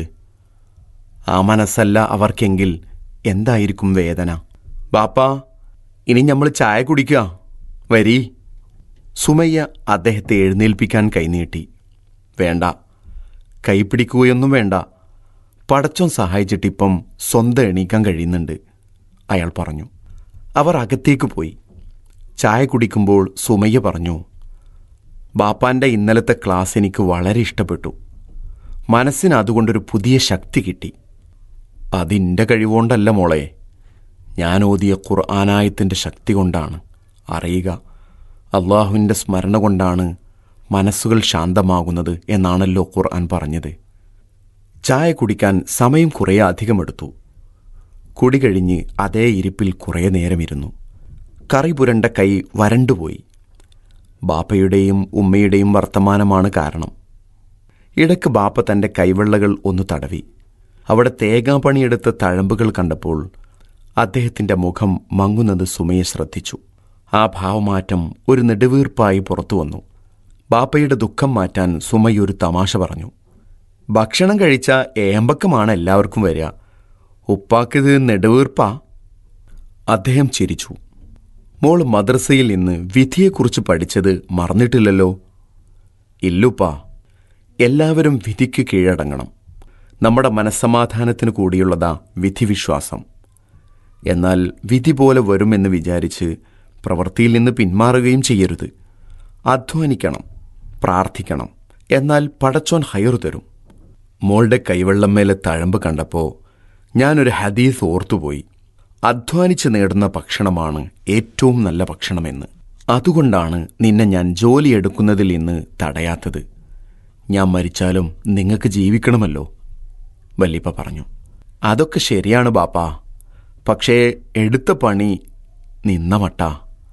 ആ മനസ്സല്ല അവർക്കെങ്കിൽ എന്തായിരിക്കും വേദന ബാപ്പാ ഇനി നമ്മൾ ചായ കുടിക്കുക വരീ സുമയ്യ അദ്ദേഹത്തെ എഴുന്നേൽപ്പിക്കാൻ കൈനീട്ടി വേണ്ട കൈപ്പിടിക്കുകയൊന്നും വേണ്ട പടച്ചോൻ സഹായിച്ചിട്ടിപ്പം സ്വന്തം എണീക്കാൻ കഴിയുന്നുണ്ട് അയാൾ പറഞ്ഞു അവർ അകത്തേക്ക് പോയി ചായ കുടിക്കുമ്പോൾ സുമയ്യ പറഞ്ഞു ബാപ്പാൻ്റെ ഇന്നലത്തെ ക്ലാസ് എനിക്ക് വളരെ ഇഷ്ടപ്പെട്ടു മനസ്സിന് അതുകൊണ്ടൊരു പുതിയ ശക്തി കിട്ടി അതിൻ്റെ കഴിവുകൊണ്ടല്ല മോളെ ഞാൻ ഓതിയ ഖുർആനായത്തിൻ്റെ ശക്തി കൊണ്ടാണ് അറിയുക അള്ളാഹുവിൻ്റെ സ്മരണ കൊണ്ടാണ് മനസ്സുകൾ ശാന്തമാകുന്നത് എന്നാണല്ലോ ഖുർആൻ പറഞ്ഞത് ചായ കുടിക്കാൻ സമയം കുറേ അധികമെടുത്തു കുടി കഴിഞ്ഞ് അതേ ഇരിപ്പിൽ കുറേ നേരമിരുന്നു കറി പുരണ്ട കൈ വരണ്ടുപോയി ബാപ്പയുടെയും ഉമ്മയുടെയും വർത്തമാനമാണ് കാരണം ഇടയ്ക്ക് ബാപ്പ തൻ്റെ കൈവെള്ളകൾ ഒന്ന് തടവി അവിടെ തേങ്ങാപ്പണിയെടുത്ത തഴമ്പുകൾ കണ്ടപ്പോൾ അദ്ദേഹത്തിൻ്റെ മുഖം മങ്ങുന്നത് സുമയെ ശ്രദ്ധിച്ചു ആ ഭാവമാറ്റം ഒരു നെടുവീർപ്പായി പുറത്തു വന്നു ബാപ്പയുടെ ദുഃഖം മാറ്റാൻ സുമയൊരു തമാശ പറഞ്ഞു ഭക്ഷണം കഴിച്ച ഏമ്പക്കമാണ് എല്ലാവർക്കും വരിക ഉപ്പാക്കിത് നെടുവീർപ്പാ അദ്ദേഹം ചിരിച്ചു മോൾ മദ്രസയിൽ നിന്ന് വിധിയെക്കുറിച്ച് പഠിച്ചത് മറന്നിട്ടില്ലല്ലോ ഇല്ലുപ്പാ എല്ലാവരും വിധിക്ക് കീഴടങ്ങണം നമ്മുടെ മനസ്സമാധാനത്തിന് കൂടിയുള്ളതാ വിധിവിശ്വാസം എന്നാൽ വിധി പോലെ വരുമെന്ന് വിചാരിച്ച് പ്രവൃത്തിയിൽ നിന്ന് പിന്മാറുകയും ചെയ്യരുത് അധ്വാനിക്കണം പ്രാർത്ഥിക്കണം എന്നാൽ പടച്ചോൻ ഹയറു തരും മോളുടെ കൈവെള്ളം മേലെ തഴമ്പ് കണ്ടപ്പോൾ ഞാനൊരു ഹദീസ് ഓർത്തുപോയി അധ്വാനിച്ച് നേടുന്ന ഭക്ഷണമാണ് ഏറ്റവും നല്ല ഭക്ഷണമെന്ന് അതുകൊണ്ടാണ് നിന്നെ ഞാൻ ജോലിയെടുക്കുന്നതിൽ നിന്ന് തടയാത്തത് ഞാൻ മരിച്ചാലും നിങ്ങൾക്ക് ജീവിക്കണമല്ലോ വല്ലിപ്പ പറഞ്ഞു അതൊക്കെ ശരിയാണ് ബാപ്പാ പക്ഷേ എടുത്ത പണി നിന്ന മട്ടാ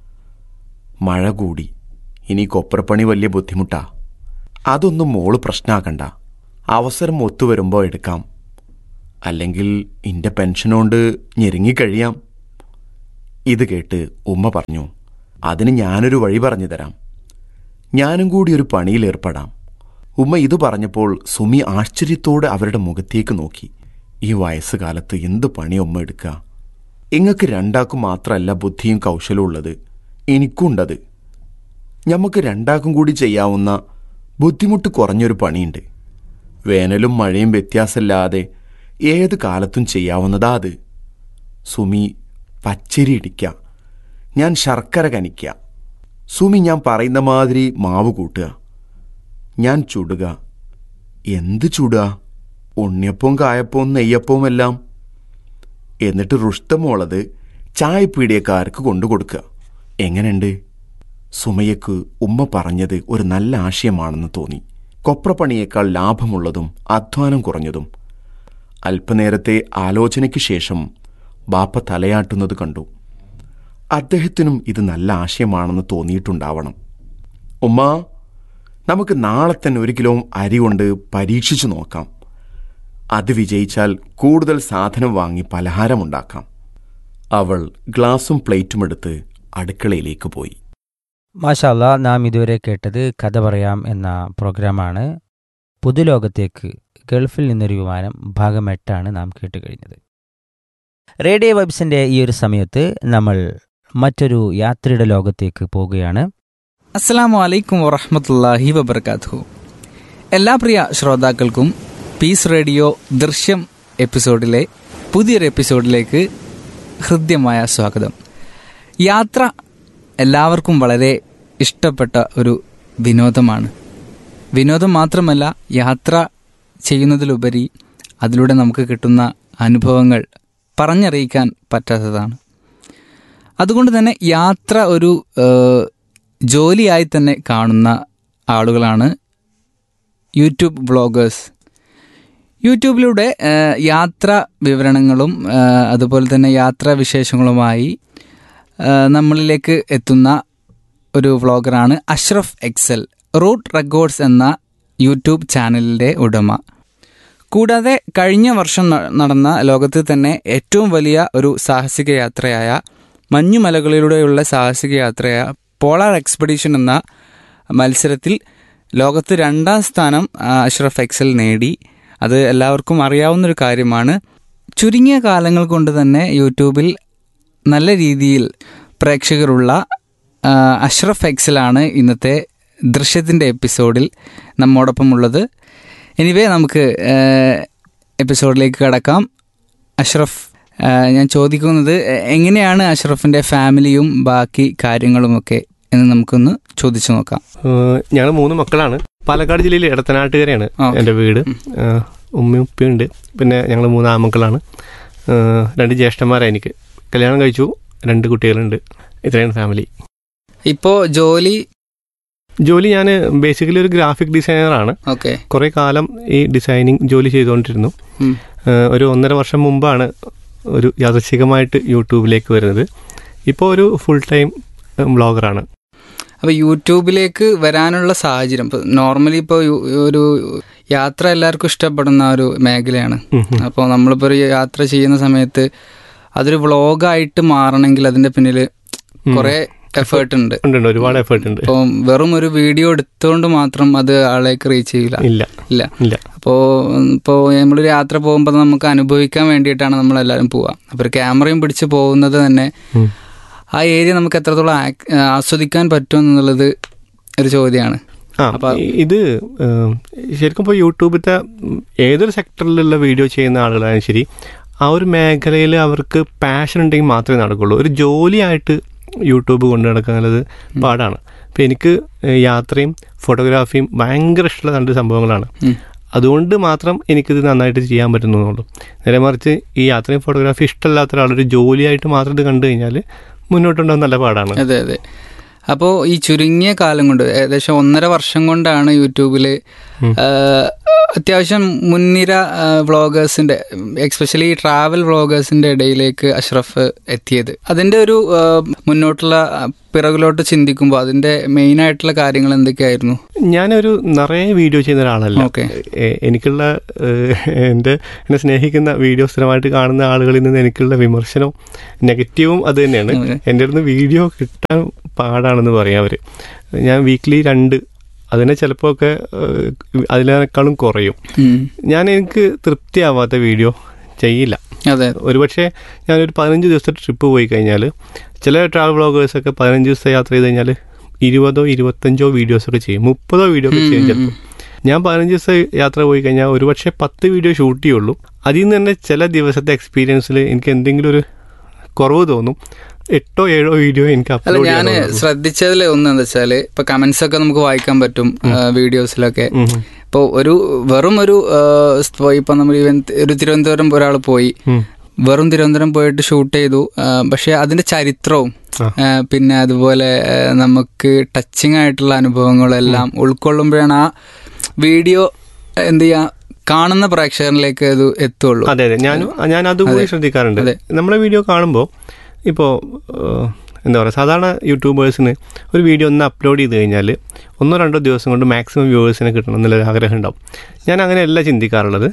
മഴ കൂടി ഇനി കൊപ്രപ്പണി വലിയ ബുദ്ധിമുട്ടാ അതൊന്നും മോള് പ്രശ്നാക്കണ്ട അവസരം ഒത്തുവരുമ്പോൾ എടുക്കാം അല്ലെങ്കിൽ എൻ്റെ പെൻഷനോണ്ട് ഞെരുങ്ങിക്കഴിയാം ഇത് കേട്ട് ഉമ്മ പറഞ്ഞു അതിന് ഞാനൊരു വഴി പറഞ്ഞു തരാം ഞാനും കൂടി ഒരു പണിയിൽ ഏർപ്പെടാം ഉമ്മ ഇത് പറഞ്ഞപ്പോൾ സുമി ആശ്ചര്യത്തോടെ അവരുടെ മുഖത്തേക്ക് നോക്കി ഈ വയസ്സുകാലത്ത് എന്ത് പണി ഉമ്മ എടുക്കുക ഇങ്ങക്ക് രണ്ടാക്കും മാത്രമല്ല ബുദ്ധിയും കൗശലവും ഉള്ളത് എനിക്കുണ്ടത് ഞമ്മക്ക് രണ്ടാക്കും കൂടി ചെയ്യാവുന്ന ബുദ്ധിമുട്ട് കുറഞ്ഞൊരു പണിയുണ്ട് വേനലും മഴയും വ്യത്യാസമില്ലാതെ ഏത് കാലത്തും ചെയ്യാവുന്നതാ അത് സുമി പച്ചരി ഇടിക്ക ഞാൻ ശർക്കര കനിക്ക സുമി ഞാൻ പറയുന്ന മാതിരി മാവ് കൂട്ടുക ഞാൻ ചുടുക എന്ത് ചുടുക ഉണ്ണിയപ്പവും കായപ്പവും നെയ്യപ്പവും എല്ലാം എന്നിട്ട് റുഷ്ടമുള്ളത് ചായപ്പീടിയക്കാർക്ക് കൊണ്ടു കൊടുക്കുക എങ്ങനെയുണ്ട് സുമയ്യക്ക് ഉമ്മ പറഞ്ഞത് ഒരു നല്ല ആശയമാണെന്ന് തോന്നി കൊപ്രപ്പണിയേക്കാൾ ലാഭമുള്ളതും അധ്വാനം കുറഞ്ഞതും അല്പനേരത്തെ ആലോചനയ്ക്ക് ശേഷം ബാപ്പ തലയാട്ടുന്നത് കണ്ടു അദ്ദേഹത്തിനും ഇത് നല്ല ആശയമാണെന്ന് തോന്നിയിട്ടുണ്ടാവണം ഉമ്മ നമുക്ക് നാളെ തന്നെ ഒരു കിലോ അരി കൊണ്ട് പരീക്ഷിച്ചു നോക്കാം അത് വിജയിച്ചാൽ കൂടുതൽ സാധനം വാങ്ങി പലഹാരമുണ്ടാക്കാം അവൾ ഗ്ലാസും പ്ലേറ്റും എടുത്ത് അടുക്കളയിലേക്ക് പോയി മാഷാല്ല നാം ഇതുവരെ കേട്ടത് കഥ പറയാം എന്ന പ്രോഗ്രാമാണ് പുതുലോകത്തേക്ക് ഗൾഫിൽ നിന്നൊരു വിമാനം ഭാഗം എട്ടാണ് നാം കേട്ട് കഴിഞ്ഞത് റേഡിയോ വൈബ്സിൻ്റെ ഈ ഒരു സമയത്ത് നമ്മൾ മറ്റൊരു യാത്രയുടെ ലോകത്തേക്ക് പോവുകയാണ് അസ്സലാമു അലൈക്കും വറഹമത്തല്ലാഹി വബർക്കാത്തു എല്ലാ പ്രിയ ശ്രോതാക്കൾക്കും പീസ് റേഡിയോ ദൃശ്യം എപ്പിസോഡിലെ പുതിയൊരു എപ്പിസോഡിലേക്ക് ഹൃദ്യമായ സ്വാഗതം യാത്ര എല്ലാവർക്കും വളരെ ഇഷ്ടപ്പെട്ട ഒരു വിനോദമാണ് വിനോദം മാത്രമല്ല യാത്ര ചെയ്യുന്നതിലുപരി അതിലൂടെ നമുക്ക് കിട്ടുന്ന അനുഭവങ്ങൾ പറഞ്ഞറിയിക്കാൻ പറ്റാത്തതാണ് അതുകൊണ്ട് തന്നെ യാത്ര ഒരു ഏഹ്, ജോലിയായി തന്നെ കാണുന്ന ആളുകളാണ് യൂട്യൂബ് ബ്ലോഗേഴ്സ് യൂട്യൂബിലൂടെ ഏഹ്, യാത്ര വിവരണങ്ങളും ഏഹ്, അതുപോലെ തന്നെ യാത്രാ വിശേഷങ്ങളുമായി ഏഹ്, നമ്മളിലേക്ക് എത്തുന്ന ഒരു വ്ളോഗറാണ് അഷ്റഫ് എക്സൽ റൂട്ട് റെക്കോർഡ്സ് എന്ന യൂട്യൂബ് ചാനലിൻ്റെ ഉടമ കൂടാതെ കഴിഞ്ഞ വർഷം ന- നടന്ന ലോകത്തിൽ തന്നെ ഏറ്റവും വലിയ ഒരു സാഹസിക യാത്രയായ മഞ്ഞുമലകളിലൂടെയുള്ള സാഹസിക യാത്രയായ പോളാർ എക്സ്പെഡീഷൻ എന്ന മത്സരത്തിൽ ലോകത്ത് രണ്ടാം സ്ഥാനം ആ, അഷ്റഫ് എക്സൽ നേടി അത് എല്ലാവർക്കും അറിയാവുന്നൊരു കാര്യമാണ് ചുരുങ്ങിയ കാലങ്ങൾ കൊണ്ട് തന്നെ യൂട്യൂബിൽ നല്ല രീതിയിൽ പ്രേക്ഷകരുള്ള ആ, അഷ്റഫ് എക്സലാണ് ഇന്നത്തെ ദൃശ്യത്തിൻ്റെ എപ്പിസോഡിൽ നമ്മോടൊപ്പം ഉള്ളത് എനിവേ നമുക്ക് ആ, എപ്പിസോഡിലേക്ക് കടക്കാം അഷ്റഫ് ആ, ഞാൻ ചോദിക്കുന്നത് എ- എങ്ങനെയാണ് അഷ്റഫിൻ്റെ ഫാമിലിയും ബാക്കി കാര്യങ്ങളുമൊക്കെ എന്ന് നമുക്കൊന്ന് ചോദിച്ചു നോക്കാം ഞങ്ങൾ മൂന്ന് മക്കളാണ് പാലക്കാട് ജില്ലയിൽ ഇടത്തനാട്ടുകരയാണ് ആ. എൻ്റെ വീട് ഏഹ് ഉമ്മയും ഉപ്പയുണ്ട് പിന്നെ ഞങ്ങൾ മൂന്ന് ആമക്കളാണ് ഏഹ് രണ്ട് ജ്യേഷ്ഠന്മാരാണ് എനിക്ക് കല്യാണം കഴിച്ചു രണ്ട് കുട്ടികളുണ്ട് ഇത്രയാണ് ഫാമിലി ഇപ്പോൾ ജോലി ജോലി ഞാൻ ബേസിക്കലി ഒരു ഗ്രാഫിക് ഡിസൈനറാണ് ഓക്കെ കുറേ കാലം ഈ ഡിസൈനിങ് ജോലി ചെയ്തുകൊണ്ടിരുന്നു ഉം. ഏഹ് ഒരു ഒന്നര വർഷം മുമ്പാണ് ഒരു യാദൃശികമായിട്ട് യൂട്യൂബിലേക്ക് വരുന്നത് ഇപ്പോൾ ഒരു ഫുൾ ടൈം ബ്ലോഗറാണ് അപ്പോൾ യൂട്യൂബിലേക്ക് വരാനുള്ള സാഹചര്യം ഇപ്പോൾ നോർമലി ഇപ്പോൾ ഒരു യാത്ര എല്ലാവർക്കും ഇഷ്ടപ്പെടുന്ന ഒരു മേഖലയാണ് ഉം ഉം. അപ്പോൾ നമ്മളിപ്പോൾ ഒരു യാത്ര ചെയ്യുന്ന സമയത്ത് അതൊരു വ്ളോഗായിട്ട് മാറണമെങ്കിൽ അതിൻ്റെ പിന്നിൽ ഉം. കുറേ എഫേർട്ട് ഉണ്ട് ഉണ്ട് ഉണ്ട് ഒരുപാട് എഫേർട്ട് ഉണ്ട് അപ്പോൾ വെറും ഒരു വീഡിയോ എടുത്തുകൊണ്ട് മാത്രം അത് ആളേക്ക് റീച്ച് ചെയ്യില്ല ഇല്ല ഇല്ല ഇല്ല അപ്പോൾ ഇപ്പോൾ നമ്മളൊരു യാത്ര പോകുമ്പോൾ നമുക്ക് അനുഭവിക്കാൻ വേണ്ടിയിട്ടാണ് നമ്മളെല്ലാവരും പോവുക അപ്പോൾ ഒരു ക്യാമറയും പിടിച്ച് പോകുന്നത് തന്നെ ഉം. ആ ഏരിയ നമുക്ക് എത്രത്തോളം ആക്- ആസ്വദിക്കാൻ പറ്റും എന്നുള്ളത് ഒരു ചോദ്യമാണ് ആ അപ്പൊ- ഇ- ഇത് ഏം, ശരിക്കും ഇപ്പോൾ യൂട്യൂബിലത്തെ ഉം, ഏതൊരു സെക്ടറിലുള്ള വീഡിയോ ചെയ്യുന്ന ആളുകളായാലും ശരി ആ ഒരു മേഖലയിൽ അവർക്ക് പാഷൻ ഉണ്ടെങ്കിൽ മാത്രമേ നടക്കുള്ളൂ ഒരു ജോലിയായിട്ട് യൂട്യൂബ് കൊണ്ടു നടക്കുക എന്നുള്ളത് പാടാണ് അപ്പോൾ എനിക്ക് ഏഹ്, യാത്രയും ഫോട്ടോഗ്രാഫിയും ഭയങ്കര ഇഷ്ടമുള്ള രണ്ട് സംഭവങ്ങളാണ് ഉം. അതുകൊണ്ട് മാത്രം എനിക്കിത് നന്നായിട്ട് ചെയ്യാൻ പറ്റുന്നുള്ളൂ നേരെ മറിച്ച് ഈ യാത്രയും ഫോട്ടോഗ്രാഫി ഇഷ്ടമല്ലാത്ത ഒരാളൊരു ജോലിയായിട്ട് മാത്രം ഇത് കണ്ടു കഴിഞ്ഞാൽ മുന്നോട്ടുണ്ടാകും നല്ല പാടാണ് അതെ അതെ അപ്പോൾ ഈ ചുരുങ്ങിയ കാലം കൊണ്ട് ഏകദേശം ഒന്നര വർഷം കൊണ്ടാണ് യൂട്യൂബിൽ അത്യാവശ്യം മുൻനിര വ്ളോഗേഴ്സിന്റെ എക്സ്പെഷ്യലി ട്രാവൽ വ്ളോഗേഴ്സിന്റെ ഇടയിലേക്ക് അഷ്റഫ് എത്തിയത് അതിന്റെ ഒരു ആ, മുന്നോട്ടുള്ള ആ, പിറകിലോട്ട് ചിന്തിക്കുമ്പോൾ അതിന്റെ മെയിൻ ആയിട്ടുള്ള കാര്യങ്ങൾ എന്തൊക്കെയായിരുന്നു ഞാനൊരു നിറയെ വീഡിയോ ചെയ്യുന്ന ഒരാളല്ല ഓക്കെ എ- എനിക്കുള്ള ഏഹ്, എൻ്റെ എന്നെ സ്നേഹിക്കുന്ന വീഡിയോ സ്ഥിരമായിട്ട് കാണുന്ന ആളുകളിൽ നിന്ന് എനിക്കുള്ള വിമർശനവും നെഗറ്റീവും അത് തന്നെയാണ് അതെ. എൻ്റെ അടുത്ത് വീഡിയോ കിട്ടാൻ പാടാണെന്ന് പറയാം അവർ ഞാൻ വീക്ക്ലി രണ്ട് അതിനെ ചിലപ്പോൾ ഒക്കെ ഏഹ്, അതിനേക്കാളും കുറയും ഉം. ഞാൻ എനിക്ക് തൃപ്തിയാവാത്ത വീഡിയോ ചെയ്യില്ല അതെ ഒരുപക്ഷെ ഞാനൊരു പതിനഞ്ച് ദിവസത്തെ ട്രിപ്പ് പോയി കഴിഞ്ഞാൽ ചില ട്രാവൽ ബ്ലോഗേഴ്സൊക്കെ പതിനഞ്ച് ദിവസത്തെ യാത്ര ചെയ്ത് കഴിഞ്ഞാൽ ഇരുപതോ ഇരുപത്തഞ്ചോ വീഡിയോസൊക്കെ ചെയ്യും മുപ്പതോ വീഡിയോ ഒക്കെ ചെയ്യും ഉം, ഉം, ചിലപ്പോൾ ഞാൻ പതിനഞ്ച് ദിവസം യാത്ര പോയി കഴിഞ്ഞാൽ ഒരുപക്ഷെ പത്ത് വീഡിയോ ഷൂട്ട് ചെയ്യുള്ളൂ അതിൽ നിന്ന് തന്നെ ചില ദിവസത്തെ എക്സ്പീരിയൻസിൽ എനിക്ക് എന്തെങ്കിലും ഒരു കുറവ് തോന്നും എട്ടോ ഏഴോ വീഡിയോ എനിക്ക് അല്ല അപ്ലോഡ് ഞാൻ ശ്രദ്ധിച്ചതിൽ ഒന്ന് എന്താ വെച്ചാല് ഇപ്പൊ കമന്റ്സ് ഒക്കെ നമുക്ക് വായിക്കാൻ പറ്റും വീഡിയോസിലൊക്കെ ഇപ്പോൾ ഒരു വെറും ഒരു ആ, സ്- ഇപ്പൊ നമ്മൾ ഈവൻ ഒരു തിരുവനന്തപുരം ഒരാൾ പോയി വെറും തിരുവനന്തപുരം പോയിട്ട് ഷൂട്ട് ചെയ്തു ആ, പക്ഷെ അതിന്റെ ചരിത്രവും ആ. ആ, പിന്നെ അതുപോലെ ആ, നമുക്ക് ടച്ചിങ് ആയിട്ടുള്ള അനുഭവങ്ങളെല്ലാം ഉൾക്കൊള്ളുമ്പോഴാണ് ആ വീഡിയോ എന്ത് ചെയ്യാ കാണുന്ന പ്രേക്ഷകരിലേക്ക് അത് എത്തുള്ളൂ അതെ അതെ ഞാനും ഞാൻ അതുകൂടി അതെ. ശ്രദ്ധിക്കാറുണ്ട് അതെ. നമ്മളെ വീഡിയോ കാണുമ്പോൾ ഇപ്പോൾ എന്താ പറയുക സാധാരണ യൂട്യൂബേഴ്സിന് ഒരു വീഡിയോ ഒന്ന് അപ്ലോഡ് ചെയ്ത് കഴിഞ്ഞാൽ ഒന്നോ രണ്ടോ ദിവസം കൊണ്ട് മാക്സിമം വ്യൂവേഴ്സിനെ കിട്ടണം എന്നുള്ളൊരു ആഗ്രഹം ഉണ്ടാവും ഞാൻ അങ്ങനെയല്ല ചിന്തിക്കാറുള്ളത്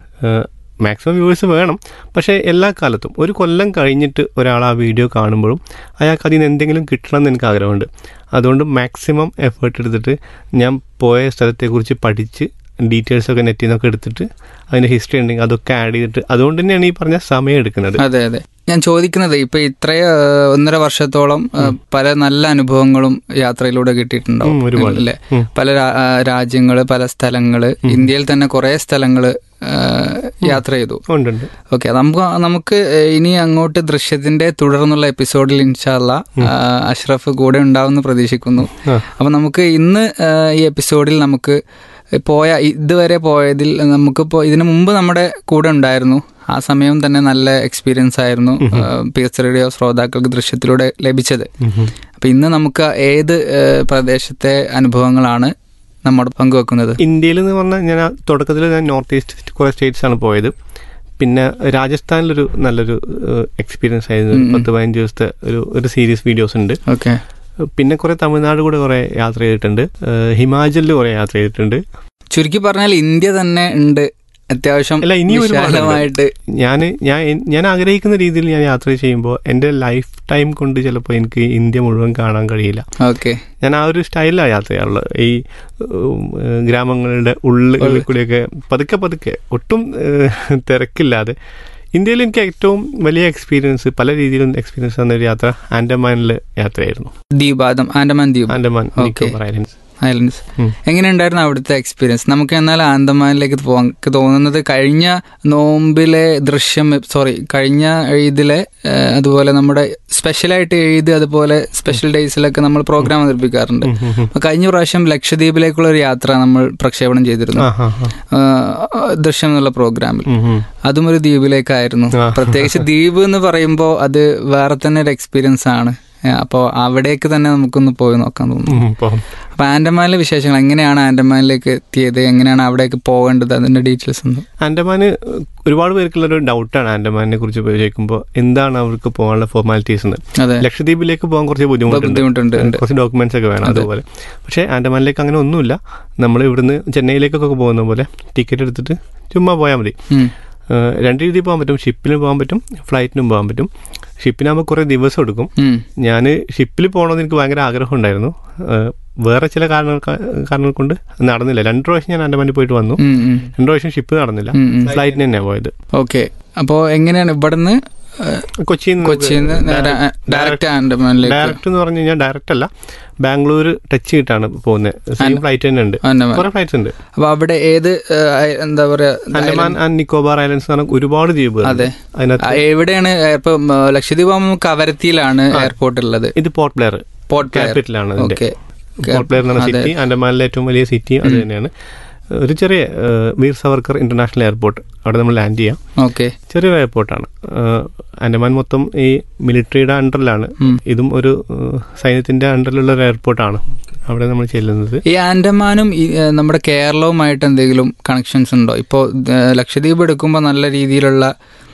മാക്സിമം വ്യൂവേഴ്സ് വേണം പക്ഷേ എല്ലാ കാലത്തും ഒരു കൊല്ലം കഴിഞ്ഞിട്ട് ഒരാൾ ആ വീഡിയോ കാണുമ്പോഴും അയാൾക്ക് അതിൽ നിന്ന് എന്തെങ്കിലും കിട്ടണം എന്ന് എനിക്ക് ആഗ്രഹമുണ്ട് അതുകൊണ്ട് മാക്സിമം എഫേർട്ട് എടുത്തിട്ട് ഞാൻ പോയ സ്ഥലത്തെക്കുറിച്ച് പഠിച്ച് ഡീറ്റെയിൽസ് ഒക്കെ നെറ്റിൽ നിന്നൊക്കെ എടുത്തിട്ട് അതിൻ്റെ ഹിസ്റ്ററി ഉണ്ടെങ്കിൽ അതൊക്കെ ആഡ് ചെയ്തിട്ട് അതുകൊണ്ട് തന്നെയാണ് ഈ പറഞ്ഞ സമയം എടുക്കുന്നത് അതെ അതെ ഞാൻ ചോദിക്കുന്നത് ഇപ്പൊ ഇത്രയ ആ, ഒന്നര വർഷത്തോളം ആ, പല നല്ല അനുഭവങ്ങളും യാത്രയിലൂടെ കിട്ടിയിട്ടുണ്ടാവും ഉം, ഒരുപാട്. അല്ലേ ഉം. പല രാ- ആ, രാജ്യങ്ങള് പല സ്ഥലങ്ങള് ഇന്ത്യയിൽ തന്നെ കുറെ സ്ഥലങ്ങള് ആ, യാത്ര ചെയ്തു ഉണ്ട് ഉണ്ട് ഓക്കെ നമുക്ക് നമുക്ക് ഇനി അങ്ങോട്ട് ദൃശ്യത്തിന്റെ തുടർന്നുള്ള എപ്പിസോഡിൽ ഇൻഷാല്ല അഷ്റഫ് കൂടെ ഉണ്ടാവുമെന്ന് പ്രതീക്ഷിക്കുന്നു ആ. അപ്പൊ നമുക്ക് ഇന്ന് ആ, ഈ എപ്പിസോഡിൽ നമുക്ക് പോയ ഇതുവരെ പോയതിൽ നമുക്കിപ്പോൾ ഇതിനു മുമ്പ് നമ്മുടെ കൂടെ ഉണ്ടായിരുന്നു ആ സമയം തന്നെ നല്ല എക്സ്പീരിയൻസ് ആയിരുന്നു പി എസ് റേഡിയോ ശ്രോതാക്കൾക്ക് ദൃശ്യത്തിലൂടെ ലഭിച്ചത് അപ്പൊ ഇന്ന് നമുക്ക് ഏത് ആ, പ്രദേശത്തെ അനുഭവങ്ങളാണ് നമ്മോട് പങ്കുവെക്കുന്നത് ഇന്ത്യയിൽ എന്ന് പറഞ്ഞാൽ ഞാൻ ആ തുടക്കത്തിൽ ഞാൻ നോർത്ത് ഈസ്റ്റ് കുറേ സ്റ്റേറ്റ്സ് ആണ് പോയത് പിന്നെ രാജസ്ഥാനിലൊരു നല്ലൊരു എക്സ്പീരിയൻസ് ആയിരുന്നു ഒരു ഉം, ഉം. പത്ത് പതിനഞ്ച് ദിവസത്തെ ഒരു ഒരു സീരീസ് വീഡിയോസ് ഉണ്ട് ഓക്കെ പിന്നെ കുറേ തമിഴ്നാട് കൂടെ കുറേ യാത്ര ചെയ്തിട്ടുണ്ട് ഏഹ് ഹിമാചലിൽ കുറേ യാത്ര ചെയ്തിട്ടുണ്ട് ചുരുക്കി പറഞ്ഞാൽ ഇന്ത്യ തന്നെ ഉണ്ട് അത്യാവശ്യം അല്ല, ഇനിയും ഒരുപാടുണ്ട്. വിശാലമായിട്ട് ഞാൻ ഞാൻ ഞാൻ ആഗ്രഹിക്കുന്ന രീതിയിൽ ഞാൻ യാത്ര ചെയ്യുമ്പോൾ എൻ്റെ ലൈഫ് ടൈം കൊണ്ട് ചിലപ്പോൾ എനിക്ക് ഇന്ത്യ മുഴുവൻ കാണാൻ കഴിയില്ല ഓക്കെ ഞാൻ ആ ഒരു സ്റ്റൈലിലാണ് യാത്ര ചെയ്യാറുള്ളത് ഈ ഉം, ഏഹ്, ഗ്രാമങ്ങളുടെ ഉള്ളിൽ കൂടിയൊക്കെ പതുക്കെ പതുക്കെ ഒട്ടും ഏഹ്, തിരക്കില്ലാതെ ഇന്ത്യയിൽ എനിക്ക് ഏറ്റവും വലിയ എക്സ്പീരിയൻസ് പല രീതിയിലും എക്സ്പീരിയൻസ് തന്ന ഒരു യാത്ര ആൻഡമാനിൽ യാത്രയായിരുന്നു ദ്വീപാദം ആൻഡമാൻ ദ്വീപ് Andaman Okay. Nicobar islands islands ഉം. എങ്ങനെയുണ്ടായിരുന്നു അവിടുത്തെ എക്സ്പീരിയൻസ് നമുക്ക് എന്നാൽ ആന്തമാനിലേക്ക് പോകാൻ എനിക്ക് തോന്നുന്നത് കഴിഞ്ഞ നോമ്പിലെ ദൃശ്യം സോറി കഴിഞ്ഞ എഴുതിലെ ഏഹ്, അതുപോലെ നമ്മുടെ സ്പെഷ്യലായിട്ട് എഴുതി അതുപോലെ സ്പെഷ്യൽ ഡേയ്സിലൊക്കെ നമ്മൾ പ്രോഗ്രാം അവതരിപ്പിക്കാറുണ്ട് അപ്പൊ കഴിഞ്ഞ പ്രാവശ്യം ലക്ഷദ്വീപിലേക്കുള്ള ഒരു യാത്ര നമ്മൾ പ്രക്ഷേപണം ചെയ്തിരുന്നു ആ ഹാ ഹാ ഏഹ്, ദൃശ്യം എന്നുള്ള പ്രോഗ്രാമിൽ ഉം, ഉം. അതും ഒരു ദ്വീപിലേക്കായിരുന്നു ആ. പ്രത്യേകിച്ച് ദ്വീപ് എന്ന് പറയുമ്പോൾ അത് വേറെ തന്നെ ഒരു എക്സ്പീരിയൻസ് ആണ് അപ്പോൾ അവിടേക്ക് തന്നെ നമുക്കൊന്ന് പോയി നോക്കാൻ തോന്നുന്നു ഉം, പോകാം. അപ്പൊ ആൻഡമാനിലെ വിശേഷങ്ങൾ എങ്ങനെയാണ് ആൻഡമാനിലേക്ക് എത്തിയത് എങ്ങനെയാണ് അവിടേക്ക് പോകേണ്ടത് അതിന്റെ ഡീറ്റെയിൽസ് ഒന്ന് ആൻഡമാന് ഒരുപാട് പേർക്കുള്ള ഒരു ഡൗട്ടാണ് ആൻഡമാനെ കുറിച്ച് ചോദിക്കുമ്പോൾ എന്താണ് അവർക്ക് പോകാനുള്ള ഫോർമാലിറ്റീസ് എന്ന് അതെ ലക്ഷദ്വീപിലേക്ക് പോകാൻ കുറച്ച് ബുദ്ധിമുട്ടുണ്ട് ബുദ്ധിമുട്ടുണ്ട് ഉണ്ട്. കുറച്ച് ഡോക്യുമെന്റ്സ് ഒക്കെ വേണം അതെ. അതുപോലെ പക്ഷേ ആൻഡമാനിലേക്ക് അങ്ങനെ ഒന്നുമില്ല നമ്മൾ ഇവിടുന്ന് ചെന്നൈയിലേക്കൊക്കെ പോകുന്ന പോലെ ടിക്കറ്റ് എടുത്തിട്ട് ചുമ്മാ പോയാൽ മതി ഉം. ഏഹ് രണ്ട് രീതിയിൽ പോകാൻ പറ്റും ഷിപ്പിലും പോകാൻ പറ്റും ഫ്ലൈറ്റിനും പോകാൻ പറ്റും ഷിപ്പിനാകുമ്പോൾ കുറേ ദിവസം എടുക്കും ഉം. ഞാൻ ഷിപ്പിൽ പോകണമെന്ന് എനിക്ക് ഭയങ്കര ആഗ്രഹം ഉണ്ടായിരുന്നു ഏഹ് വേറെ ചില കാരണങ്ങൾ കാരണങ്ങൾ കൊണ്ട് നടന്നില്ല രണ്ട് പ്രാവശ്യം ഞാൻ ആൻഡമാനിൽ പോയിട്ട് വന്നു ഉം, ഉം. രണ്ട് പ്രാവശ്യം ഷിപ്പ് നടന്നില്ല ഉം, ഉം. ഫ്ലൈറ്റിന് തന്നെയാണ് പോയത് ഓക്കെ അപ്പോ എങ്ങനെയാണ് ഇവിടുന്ന് കൊച്ചിയിൽ നിന്ന് കൊച്ചിയിൽ നിന്ന് നേരെ ഡയറക്റ്റ് ആൻഡമാനിലേക്ക് ഡയറക്റ്റ് എന്ന് പറഞ്ഞു കഴിഞ്ഞാൽ ഡയറക്റ്റ് അല്ല ബാംഗ്ലൂർ ടച്ച് ചെയ്തിട്ടാണ് പോകുന്നത് സെയിം ആൻഡ്- ഫ്ലൈറ്റ് തന്നെ ഉണ്ട് ആൻഡമാൻ കുറെ ഫ്ലൈറ്റ്സ് ഉണ്ട് അപ്പൊ അവിടെ ഏത് ഏഹ്, എന്താ പറയാ ആൻഡമാൻ ആൻഡ് നിക്കോബാർ ഐലൻഡ്സ് എന്ന് പറഞ്ഞാൽ ഒരുപാട് ദ്വീപ് അതെ. ആ, അതിനകത്ത് എവിടെയാണ് ഇപ്പൊ ലക്ഷദ്വീപ് ആകുമ്പോൾ കവരത്തിയിലാണ് എയർപോർട്ട് ഉള്ളത് ഇത് പോർട്ട് ബ്ലെയർ പോർട്ട് ബ്ലെയർ. ക്യാപിറ്റലാണ് അതിന്റെ ഓക്കെ പോർട്ട് ബ്ലെയർ എന്ന അതെ. സിറ്റി ആൻഡമാനിലെ ഏറ്റവും വലിയ സിറ്റി അത് തന്നെയാണ് ഒരു ചെറിയ ഏഹ്, വീർ സവർക്കർ ഇന്റർനാഷണൽ എയർപോർട്ട് അവിടെ നമ്മൾ ലാൻഡ് ചെയ്യാം ഓക്കെ ചെറിയ എയർപോർട്ടാണ് ഏഹ്, ആൻഡമാൻ മൊത്തം ഈ മിലിറ്ററിയുടെ അണ്ടറിലാണ് ഉം. ഇതും ഒരു ഏഹ്, സൈന്യത്തിന്റെ അണ്ടറിലുള്ള ഒരു എയർപോർട്ടാണ് അവിടെ നമ്മൾ ചെല്ലുന്നത് ഈ ആൻഡമാനും ഈ, ഏ, നമ്മുടെ കേരളവുമായിട്ട് എന്തെങ്കിലും കണക്ഷൻസ് ഉണ്ടോ ഇപ്പോൾ ലക്ഷദ്വീപ് എടുക്കുമ്പോൾ നല്ല രീതിയിലുള്ള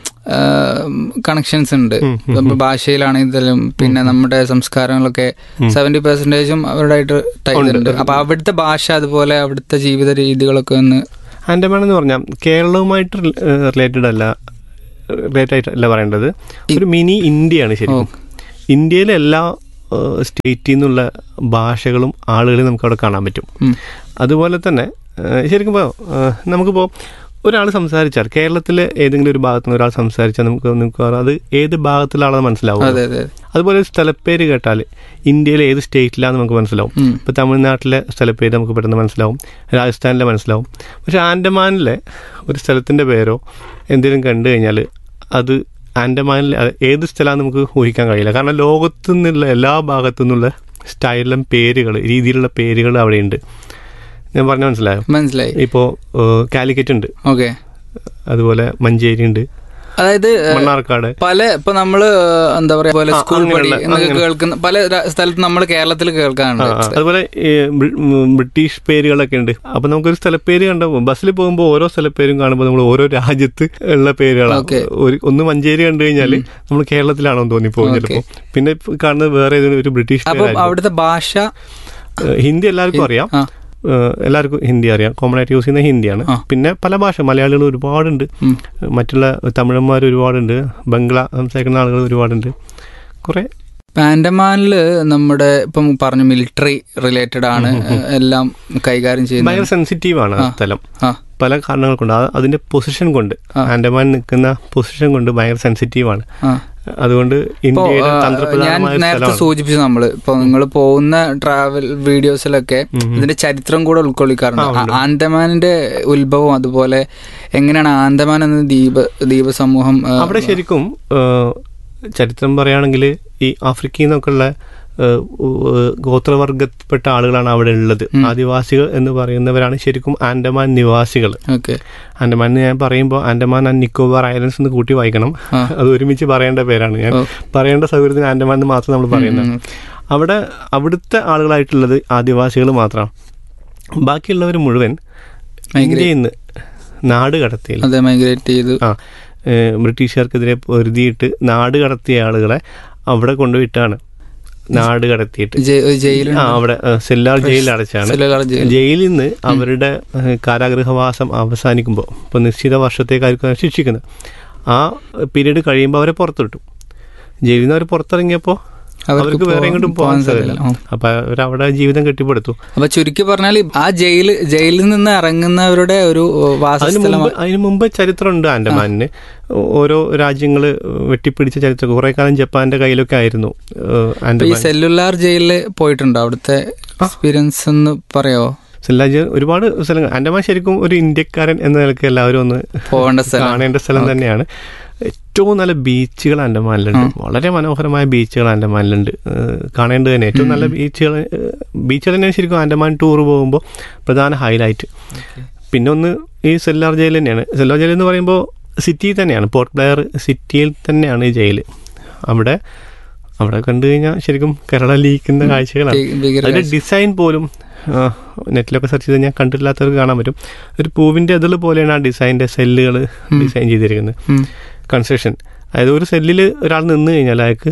കണക്ഷൻസ് ഉണ്ട് ഉം, ഉം, ഇപ്പൊ ഭാഷയിലാണെങ്കിലും പിന്നെ നമ്മുടെ സംസ്കാരങ്ങളൊക്കെ സെവന്റി പെർസെന്റേജും അവരുടെയായിട്ട് ടൈ- ഉണ്ട്. ഇതുണ്ട് അപ്പൊ അവിടുത്തെ ഭാഷ അതുപോലെ അവിടുത്തെ ജീവിത രീതികളൊക്കെ ഒന്ന് ആൻഡമാൻ എന്ന് പറഞ്ഞാൽ കേരളവുമായിട്ട് റിലേറ്റഡ് അല്ല റിലേറ്റഡ് ആയിട്ടല്ല പറയേണ്ടത് ഒരു മിനി ഇന്ത്യയാണ് ശരിക്കും ഇന്ത്യയിലെ എല്ലാ സ്റ്റേറ്റിൽ നിന്നുള്ള ഭാഷകളും ആളുകളെയും നമുക്ക് അവിടെ കാണാൻ പറ്റും ഉം. അതുപോലെ തന്നെ ഏഹ്, ശരിക്കും ഇപ്പോൾ നമുക്കിപ്പോൾ ഒരാൾ സംസാരിച്ചാൽ കേരളത്തിലെ ഏതെങ്കിലും ഒരു ഭാഗത്ത് നിന്ന് ഒരാൾ സംസാരിച്ചാൽ നമുക്ക് നമുക്ക് അത് ഏത് ഭാഗത്തിലാണെന്ന് മനസ്സിലാവും അതെ അതെ അതുപോലെ ഒരു സ്ഥലപ്പേര് കേട്ടാൽ ഇന്ത്യയിലെ ഏത് സ്റ്റേറ്റിലാണെന്ന് നമുക്ക് മനസ്സിലാവും ഉം. ഇപ്പോൾ തമിഴ്നാട്ടിലെ സ്ഥലപ്പേര് നമുക്ക് പെട്ടെന്ന് മനസ്സിലാവും രാജസ്ഥാനിലെ മനസ്സിലാവും പക്ഷെ ആൻഡമാനിലെ ഒരു സ്ഥലത്തിൻ്റെ പേരോ എന്തെങ്കിലും കണ്ടു കഴിഞ്ഞാൽ അത് ആൻഡമാനിലെ അത് ഏത് സ്ഥലമാണെന്ന് നമുക്ക് ഊഹിക്കാൻ കഴിയില്ല കാരണം ലോകത്തു നിന്നുള്ള എല്ലാ ഭാഗത്തു നിന്നുള്ള സ്റ്റൈലിലും പേരുകൾ രീതിയിലുള്ള പേരുകൾ അവിടെയുണ്ട് ഞാൻ പറഞ്ഞ മനസ്സിലായോ മനസ്സിലായി ഇപ്പോൾ കാലിക്കറ്റ് ഉണ്ട് ഓക്കെ അതുപോലെ മഞ്ചേരി ഉണ്ട് അതായത് ഏ, മണ്ണാർക്കാട് പല ഇപ്പൊ നമ്മള് എന്താ പറയാ പോലെ ആ, സ്കൂൾ പടി അങ്ങനെയുള്ള, എന്നൊക്കെ അങ്ങനെ. കേൾക്കുന്ന പല ര- സ്ഥലത്ത് നമ്മൾ കേരളത്തിൽ ആ, കേൾക്കാറുണ്ട് ആ. അതുപോലെ ഈ ബ്രി- ഉം, ബ്രിട്ടീഷ് പേരുകളൊക്കെ ഉണ്ട് അപ്പൊ നമുക്കൊരു സ്ഥലപ്പേര് കണ്ട ബസ്സിൽ പോകുമ്പോൾ ഓരോ സ്ഥലപ്പേരും കാണുമ്പോൾ നമ്മൾ ഓരോ രാജ്യത്ത് ഉള്ള പേരുകളാണ് Okay. ഒരു ഒന്ന് മഞ്ചേരി കണ്ടു കഴിഞ്ഞാൽ നമ്മൾ കേരളത്തിലാണോ എന്ന് തോന്നിപ്പോകും Okay. ചിലപ്പോൾ പിന്നെ ഇപ്പൊ കാണുന്നത് വേറെ ഏതെങ്കിലും ഒരു ബ്രിട്ടീഷ് അപ്പൊ പേരായിരിക്കും. അവിടുത്തെ ഭാഷ ഏഹ് ഹിന്ദി എല്ലാവർക്കും അറിയാം ആ ഏഹ് എല്ലാവർക്കും ഹിന്ദി അറിയാം കോമൺ ആയിട്ട് യൂസ് ചെയ്യുന്ന ഹിന്ദിയാണ് ആ. പിന്നെ പല ഭാഷ മലയാളികൾ ഒരുപാടുണ്ട് ഉം. മറ്റുള്ള തമിഴന്മാർ ഒരുപാടുണ്ട് ബംഗ്ല സംസാരിക്കുന്ന ആളുകൾ ഒരുപാടുണ്ട് കുറെ ഇപ്പൊ ആൻഡമാനില് നമ്മുടെ ഇപ്പം പറഞ്ഞു മിലിറ്ററി റിലേറ്റഡ് ആണ് എല്ലാം കൈകാര്യം ഭയങ്കര ചെയ്യുന്നത് സെൻസിറ്റീവ് ആണ് ആ ആ. സ്ഥലം ആ പല കാരണങ്ങൾ കൊണ്ട് ആ- അതിന്റെ പൊസിഷൻ കൊണ്ട് ആ. ആൻഡമാൻ നിൽക്കുന്ന പൊസിഷൻ കൊണ്ട് ഭയങ്കര സെൻസിറ്റീവ് ആണ് ആ അതുകൊണ്ട് ഇപ്പോ ഇന്ത്യയുടെ ആ, ഞാൻ തന്ത്രപ്രധാനമായ ഒരു നേരത്തെ സ്ഥലമാണ് സൂചിപ്പിച്ചു നമ്മള് ഇപ്പൊ നിങ്ങൾ പോകുന്ന ട്രാവൽ വീഡിയോസിലൊക്കെ ഉം ഉം. ഇതിന്റെ ചരിത്രം കൂടെ ഉൾക്കൊള്ളിക്കാറുണ്ട് ആ, ഉണ്ട്. ആ- ആൻഡമാനിന്റെ ഉത്ഭവം അതുപോലെ എങ്ങനെയാണ് ആൻഡമാൻ എന്ന ദ്വീപ് ദ്വീപ സമൂഹം ആ, അവിടെ ശരിക്കും ഏഹ്, ചരിത്രം പറയുകയാണെങ്കിൽ ഈ ആഫ്രിക്കയിൽ നിന്നൊക്കെയുള്ള ഏഹ്, ഉ- ഗോത്രവർഗത്തിൽപ്പെട്ട ആളുകളാണ് അവിടെ ഉള്ളത് ആദിവാസികൾ എന്ന് പറയുന്നവരാണ് ശരിക്കും ആൻഡമാൻ നിവാസികൾ ഓക്കെ ആൻഡമാൻ എന്ന് ഞാൻ പറയുമ്പോൾ ആൻഡമാൻ ആൻഡ് നിക്കോബാർ ഐലൻഡ്സ് എന്ന് കൂട്ടി വായിക്കണം ആ. അത് ഒരുമിച്ച് പറയേണ്ട പേരാണ് ഞാൻ ഓ. പറയേണ്ട സൗകര്യത്തിന് ആൻഡമാൻ എന്ന് മാത്രം നമ്മൾ പറയുന്നത് ഉം, ഉം. അവിടെ അവിടുത്തെ ആളുകളായിട്ടുള്ളത് ആദിവാസികൾ മാത്രമാണ് ബാക്കിയുള്ളവർ മുഴുവൻ Migrate. ഇന്ത്യയിൽ നിന്ന് നാട് കടത്തിയില്ല അതെ മൈഗ്രേറ്റ് ചെയ്തു ആ ഏഹ് ബ്രിട്ടീഷുകാർക്കെതിരെ പൊരുതിയിട്ട് നാട് കടത്തിയ ആളുകളെ അവിടെ കൊണ്ടുപോയിട്ടാണ് നാട് കടത്തിയിട്ട് ജെ- ജയിലുണ്ട്. ആ അവിടെ ഏഹ് സെല്ലാർ ജയിലിൽ അടച്ചാണ് സെല്ലുലാർ ജയിൽ. ജയിലിൽ നിന്ന് അവരുടെ ഏഹ് കാരാഗൃഹവാസം അവസാനിക്കുമ്പോൾ ഇപ്പോൾ നിശ്ചിത വർഷത്തേക്കായിരിക്കും ശിക്ഷിക്കുന്നത് ആ പീരീഡ് കഴിയുമ്പോൾ അവരെ പുറത്തുവിട്ടു ജയിലിൽ നിന്ന് അവർ പുറത്തിറങ്ങിയപ്പോൾ അവർക്ക് അവർക്ക് വേറെ പോ- എങ്ങോട്ടും പോകാൻ പോകാൻ സ്ഥലമില്ല. സാധില്ല അപ്പൊ അവരവിടെ ജീവിതം കെട്ടിപ്പടുത്തു അപ്പൊ ചുരുക്കി പറഞ്ഞാൽ ആ ജയില് ജയിലിൽ നിന്ന് ഇറങ്ങുന്നവരുടെ ഒരു അതിന് വാസസ്ഥലം മുമ്പ് അതിന് മുമ്പ് ചരിത്രമുണ്ട് ആൻഡമാനിന് ഓരോ രാജ്യങ്ങൾ വെട്ടിപ്പിടിച്ച ചരിത്രം കുറെ കാലം ജപ്പാന്റെ കയ്യിലൊക്കെ ആയിരുന്നു ഏഹ്, ഈ ആൻഡമാൻ സെല്ലുലാർ ജയിലിൽ പോയിട്ടുണ്ടോ അവിടുത്തെ എക്സ്പീരിയൻസ് ഒന്ന് പറയാവോ സെല്ലാജ് ഒരുപാട് സ്ഥലങ്ങൾ ആൻഡമാൻ ശരിക്കും ഒരു ഇന്ത്യക്കാരൻ എന്ന നിലയ്ക്ക് എല്ലാവരും ഒന്ന് പോകേണ്ട സ്ഥലം കാണേണ്ട സ്ഥലം തന്നെയാണ് ഏറ്റവും നല്ല ബീച്ചുകൾ ആൻഡമാനിലുണ്ട് വളരെ മനോഹരമായ ബീച്ചുകൾ ആൻഡമാനിലുണ്ട് ഏഹ് കാണേണ്ടത് തന്നെ ഏറ്റവും നല്ല ബീച്ചുകൾ ഏഹ് ബീച്ചുകൾ തന്നെയാണ് ശരിക്കും ആൻഡമാൻ ടൂർ പോകുമ്പോൾ പ്രധാന ഹൈലൈറ്റ് പിന്നെ ഒന്ന് ഈ സെല്ലാർ ജയിൽ തന്നെയാണ് സെല്ലാർ ജയിൽ എന്ന് പറയുമ്പോൾ സിറ്റിയിൽ തന്നെയാണ് പോർട്ട് പ്ലെയർ സിറ്റിയിൽ തന്നെയാണ് ഈ ജയിൽ അവിടെ അവിടെ കണ്ടു കഴിഞ്ഞാൽ ശരിക്കും കേരള ലീക്കുന്ന കാഴ്ചകളാണ് ഭീ- ഭീകര അതിന്റെ ഡിസൈൻ പോലും ആ, നെറ്റിലൊക്കെ സെർച്ച് ചെയ്ത് ഞാൻ കണ്ടിട്ടില്ലാത്തവർക്ക് കാണാൻ പറ്റും ഒരു പൂവിന്റെ ഇതിൽ പോലെയാണ് ആ ഡിസൈനിന്റെ സെല്ലുകൾ ഡിസൈൻ ചെയ്തിരിക്കുന്നത് ഉം. കൺസ്ട്രക്ഷൻ അതായത് ഒരു സെല്ലിൽ ഒരാൾ നിന്ന് കഴിഞ്ഞാൽ അയാൾക്ക്